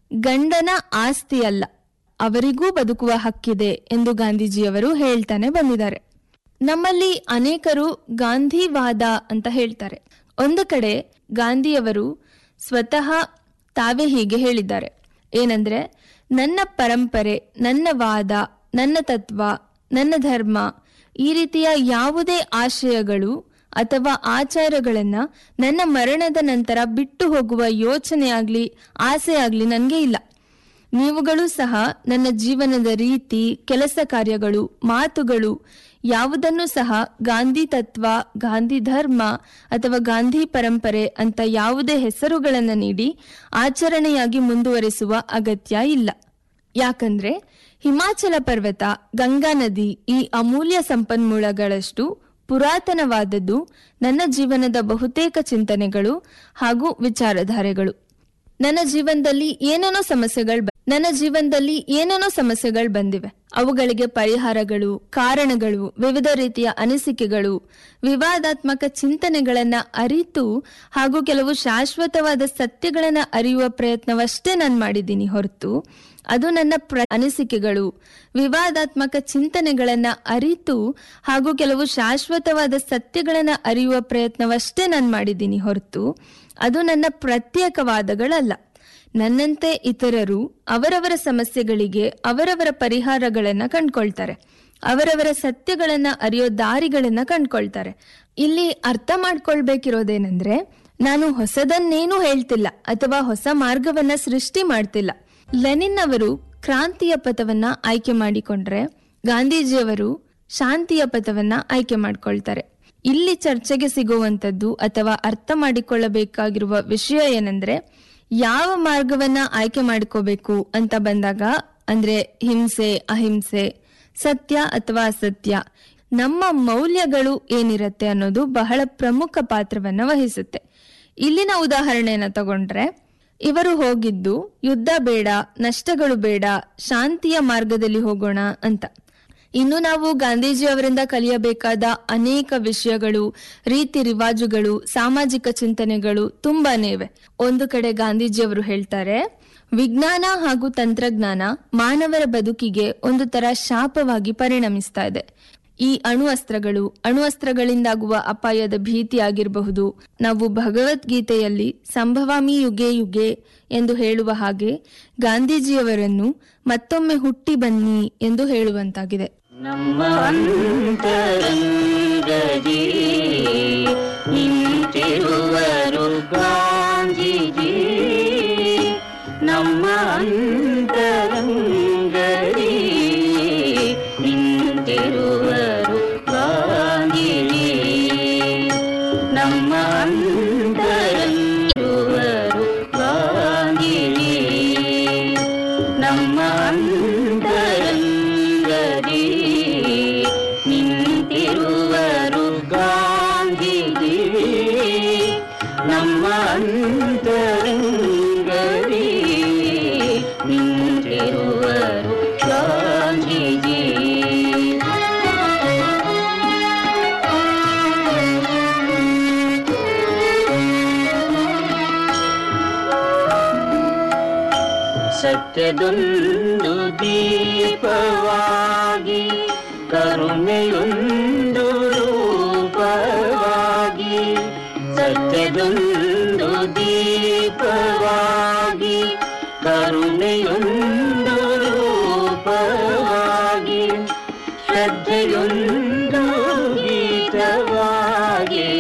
ಗಂಡನ ಆಸ್ತಿ ಅಲ್ಲ ಅವರಿಗೂ ಬದುಕುವ ಹಕ್ಕಿದೆ ಎಂದು ಗಾಂಧೀಜಿಯವರು ಹೇಳ್ತಾನೆ ಬಂದಿದ್ದಾರೆ ನಮ್ಮಲ್ಲಿ ಅನೇಕರು ಗಾಂಧಿವಾದ ಅಂತ ಹೇಳ್ತಾರೆ ಒಂದು ಕಡೆ ಗಾಂಧಿಯವರು ಸ್ವತಃ ತಾವೇ ಹೀಗೆ ಹೇಳಿದ್ದಾರೆ ಏನಂದ್ರೆ ನನ್ನ ಪರಂಪರೆ ನನ್ನ ವಾದ ನನ್ನ ತತ್ವ ನನ್ನ ಧರ್ಮ ಈ ರೀತಿಯ ಯಾವುದೇ ಆಶಯಗಳು ಅಥವಾ ಆಚಾರಗಳನ್ನ ನನ್ನ ಮರಣದ ನಂತರ ಬಿಟ್ಟು ಹೋಗುವ ಯೋಚನೆ ಆಗ್ಲಿ ಆಸೆ ಆಗ್ಲಿ ನನಗೆ ಇಲ್ಲ ನೀವುಗಳು ಸಹ ನನ್ನ ಜೀವನದ ರೀತಿ ಕೆಲಸ ಕಾರ್ಯಗಳು ಮಾತುಗಳು ಯಾವುದನ್ನು ಸಹ ಗಾಂಧಿ ತತ್ವ ಗಾಂಧಿ ಧರ್ಮ ಅಥವಾ ಗಾಂಧಿ ಪರಂಪರೆ ಅಂತ ಯಾವುದೇ ಹೆಸರುಗಳನ್ನು ನೀಡಿ ಆಚರಣೆಯಾಗಿ ಮುಂದುವರಿಸುವ ಅಗತ್ಯ ಇಲ್ಲ ಯಾಕಂದ್ರೆ ಹಿಮಾಚಲ ಪರ್ವತ ಗಂಗಾ ನದಿ ಈ ಅಮೂಲ್ಯ ಸಂಪನ್ಮೂಲಗಳಷ್ಟು ಪುರಾತನವಾದದ್ದು ನನ್ನ ಜೀವನದ ಬಹುತೇಕ ಚಿಂತನೆಗಳು ಹಾಗೂ ವಿಚಾರಧಾರೆಗಳು ನನ್ನ ಜೀವನದಲ್ಲಿ ಏನೇನೋ ಸಮಸ್ಯೆಗಳು ಬ- ನನ್ನ ಜೀವನದಲ್ಲಿ ಏನೇನೋ ಸಮಸ್ಯೆಗಳು ಬಂದಿವೆ ಅವುಗಳಿಗೆ ಪರಿಹಾರಗಳು ಕಾರಣಗಳು ವಿವಿಧ ರೀತಿಯ ಅನಿಸಿಕೆಗಳು ವಿವಾದಾತ್ಮಕ ಚಿಂತನೆಗಳನ್ನ ಅರಿತು ಹಾಗೂ ಕೆಲವು ಶಾಶ್ವತವಾದ ಸತ್ಯಗಳನ್ನ ಅರಿಯುವ ಪ್ರಯತ್ನವಷ್ಟೇ ನಾನು ಮಾಡಿದ್ದೀನಿ ಹೊರತು ಅದು ನನ್ನ ಪ್ರ ಅನಿಸಿಕೆಗಳು ವಿವಾದಾತ್ಮಕ ಚಿಂತನೆಗಳನ್ನ ಅರಿತು ಹಾಗೂ ಕೆಲವು ಶಾಶ್ವತವಾದ ಸತ್ಯಗಳನ್ನ ಅರಿಯುವ ಪ್ರಯತ್ನವಷ್ಟೇ ನಾನು ಮಾಡಿದ್ದೀನಿ ಹೊರತು ಅದು ನನ್ನ ಪ್ರತ್ಯೇಕವಾದಗಳಲ್ಲ ನನ್ನಂತೆ ಇತರರು ಅವರವರ ಸಮಸ್ಯೆಗಳಿಗೆ ಅವರವರ ಪರಿಹಾರಗಳನ್ನ ಕಂಡ್ಕೊಳ್ತಾರೆ ಅವರವರ ಸತ್ಯಗಳನ್ನ ಅರಿಯೋ ದಾರಿಗಳನ್ನ ಕಂಡ್ಕೊಳ್ತಾರೆ ಇಲ್ಲಿ ಅರ್ಥ ಮಾಡ್ಕೊಳ್ಬೇಕಿರೋದೇನೆಂದ್ರೆ ನಾನು ಹೊಸದನ್ನೇನೂ ಹೇಳ್ತಿಲ್ಲ ಅಥವಾ ಹೊಸ ಮಾರ್ಗವನ್ನ ಸೃಷ್ಟಿ ಮಾಡ್ತಿಲ್ಲ ಲೆನಿನ್ ಅವರು ಕ್ರಾಂತಿಯ ಪಥವನ್ನ ಆಯ್ಕೆ ಮಾಡಿಕೊಂಡ್ರೆ ಗಾಂಧೀಜಿಯವರು ಶಾಂತಿಯ ಪಥವನ್ನ ಆಯ್ಕೆ ಮಾಡ್ಕೊಳ್ತಾರೆ ಇಲ್ಲಿ ಚರ್ಚೆಗೆ ಸಿಗುವಂತದ್ದು ಅಥವಾ ಅರ್ಥ ಮಾಡಿಕೊಳ್ಳಬೇಕಾಗಿರುವ ವಿಷಯ ಏನಂದ್ರೆ ಯಾವ ಮಾರ್ಗವನ್ನ ಆಯ್ಕೆ ಮಾಡ್ಕೋಬೇಕು ಅಂತ ಬಂದಾಗ ಅಂದ್ರೆ ಹಿಂಸೆ ಅಹಿಂಸೆ ಸತ್ಯ ಅಥವಾ ಅಸತ್ಯ ನಮ್ಮ ಮೌಲ್ಯಗಳು ಏನಿರತ್ತೆ ಅನ್ನೋದು ಬಹಳ ಪ್ರಮುಖ ಪಾತ್ರವನ್ನ ವಹಿಸುತ್ತೆ ಇಲ್ಲಿನ ಉದಾಹರಣೆಯನ್ನ ತಗೊಂಡ್ರೆ ಇವರು ಹೋಗಿದ್ದು ಯುದ್ಧ ಬೇಡ ನಷ್ಟಗಳು ಬೇಡ ಶಾಂತಿಯ ಮಾರ್ಗದಲ್ಲಿ ಹೋಗೋಣ ಅಂತ ಇನ್ನು ನಾವು ಗಾಂಧೀಜಿ ಅವರಿಂದ ಕಲಿಯಬೇಕಾದ ಅನೇಕ ವಿಷಯಗಳು ರೀತಿ ರಿವಾಜುಗಳು ಸಾಮಾಜಿಕ ಚಿಂತನೆಗಳು ತುಂಬಾನೇ ಇವೆ ಒಂದು ಕಡೆ ಗಾಂಧೀಜಿಯವರು ಹೇಳ್ತಾರೆ ವಿಜ್ಞಾನ ಹಾಗೂ ತಂತ್ರಜ್ಞಾನ ಮಾನವರ ಬದುಕಿಗೆ ಒಂದು ತರ ಶಾಪವಾಗಿ ಪರಿಣಮಿಸ್ತಾ ಇದೆ ಈ ಅಣು ಅಸ್ತ್ರಗಳು ಅಣು ಅಸ್ತ್ರಗಳಿಂದಾಗುವ ಅಪಾಯದ ಭೀತಿ ಆಗಿರಬಹುದು ನಾವು ಭಗವದ್ಗೀತೆಯಲ್ಲಿ ಸಂಭವಾಮಿ ಯುಗೆ ಯುಗೆ ಎಂದು ಹೇಳುವ ಹಾಗೆ ಗಾಂಧೀಜಿಯವರನ್ನು ಮತ್ತೊಮ್ಮೆ ಹುಟ್ಟಿ ಬನ್ನಿ ಎಂದು ಹೇಳುವಂತಾಗಿದೆ ನಮ್ಮ ಅಂತರಂಗದಿ ನಿಂತಿರುವರು ಗಾಂಧೀಜಿ ನಮ್ಮ ಅಂತರಂಗದಿ ನಿಂತಿರುವರು ಗಾಂಧೀಜಿ ನಮ್ಮ ಅಂತರಂಗಿರುವರು ಗಾಂಧೀಜಿ ನಮ್ಮ ಅಂತರಂಗದಿ ನಿಂತಿರುವರು ಗಾಂಧೀಜಿ ನಮ್ಮ ಅಂತರಂಗದಿ ನಿಂತಿರುವರು ಗಾಂಧೀಜಿ ಸತ್ಯದೊಂದು ದೀಪವಾಗಿ ಕರುಣೆಯೊಂದು ರೂಪವಾಗಿ ಸತ್ಯದೊಂದು ದೀಪವಾಗಿ ಕರುಣೆಯೊಂದು ರೂಪವಾಗಿ ಶ್ರದ್ಧೆಯೊಂದು ಗೀತವಾಗಿ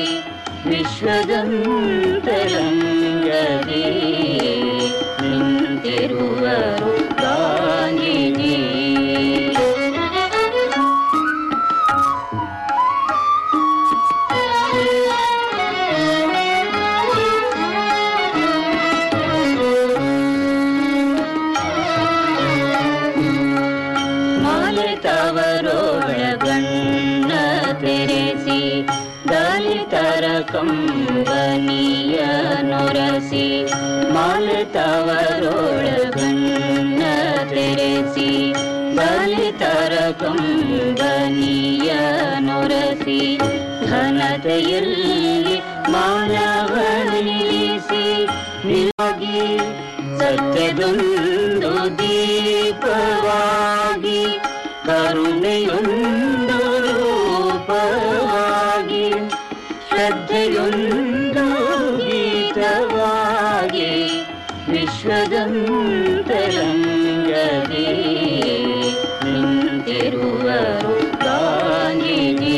ವಿಶ್ವದಂತರಂಗದಿ ನಿಂತಿರುವರು ಗಾಂಧೀಜಿ ಮಾಲೆ ತವರೋಳಗಣ್ಣ ತೆರೆಸಿ ದಲಿತರ ಕಂಬನಿಯ ನೊರಸಿ ಮಾಲೆ ತವರೋಳಗಣ್ಣ ತೆರೆಸಿ ದಲಿತರ ಕಂಬನಿಯ ನೊರಸಿ ಘನತೆಯಲ್ಲಿ ಮಾನವನಿಸಿ ನಿಲಗಿ ಸತ್ಯದೊಂದು ದೀಪವಾಗಿ ಕರುಣೆಯೊಂದು ರೂಪವಾಗಿ ಶ್ರದ್ಧೆಯೊಂದು ಗೀತವಾಗಿ ವಿಶ್ವದಂತರಂಗದಿ ನಿಂತಿರುವರು ಗಾಂಧೀಜಿ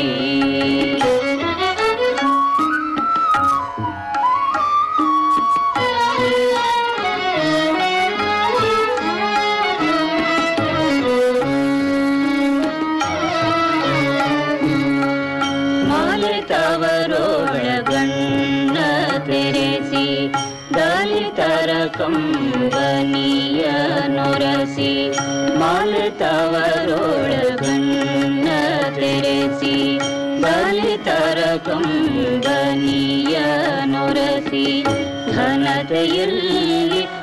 ಮಾಲೆ ತವರೋಳಗಣ್ಣ ತೆರೆಸಿ ದಲಿತರ ಕಂಬನಿಯ ನೊರಸಿ ಮಾಲೆ ತವರೋಳಗಣ್ಣ ತೆರೆಸಿ ದಲಿತರ ಕಂಬನಿಯ ನೊರಸಿ ಘನತೆಯಲ್ಲಿ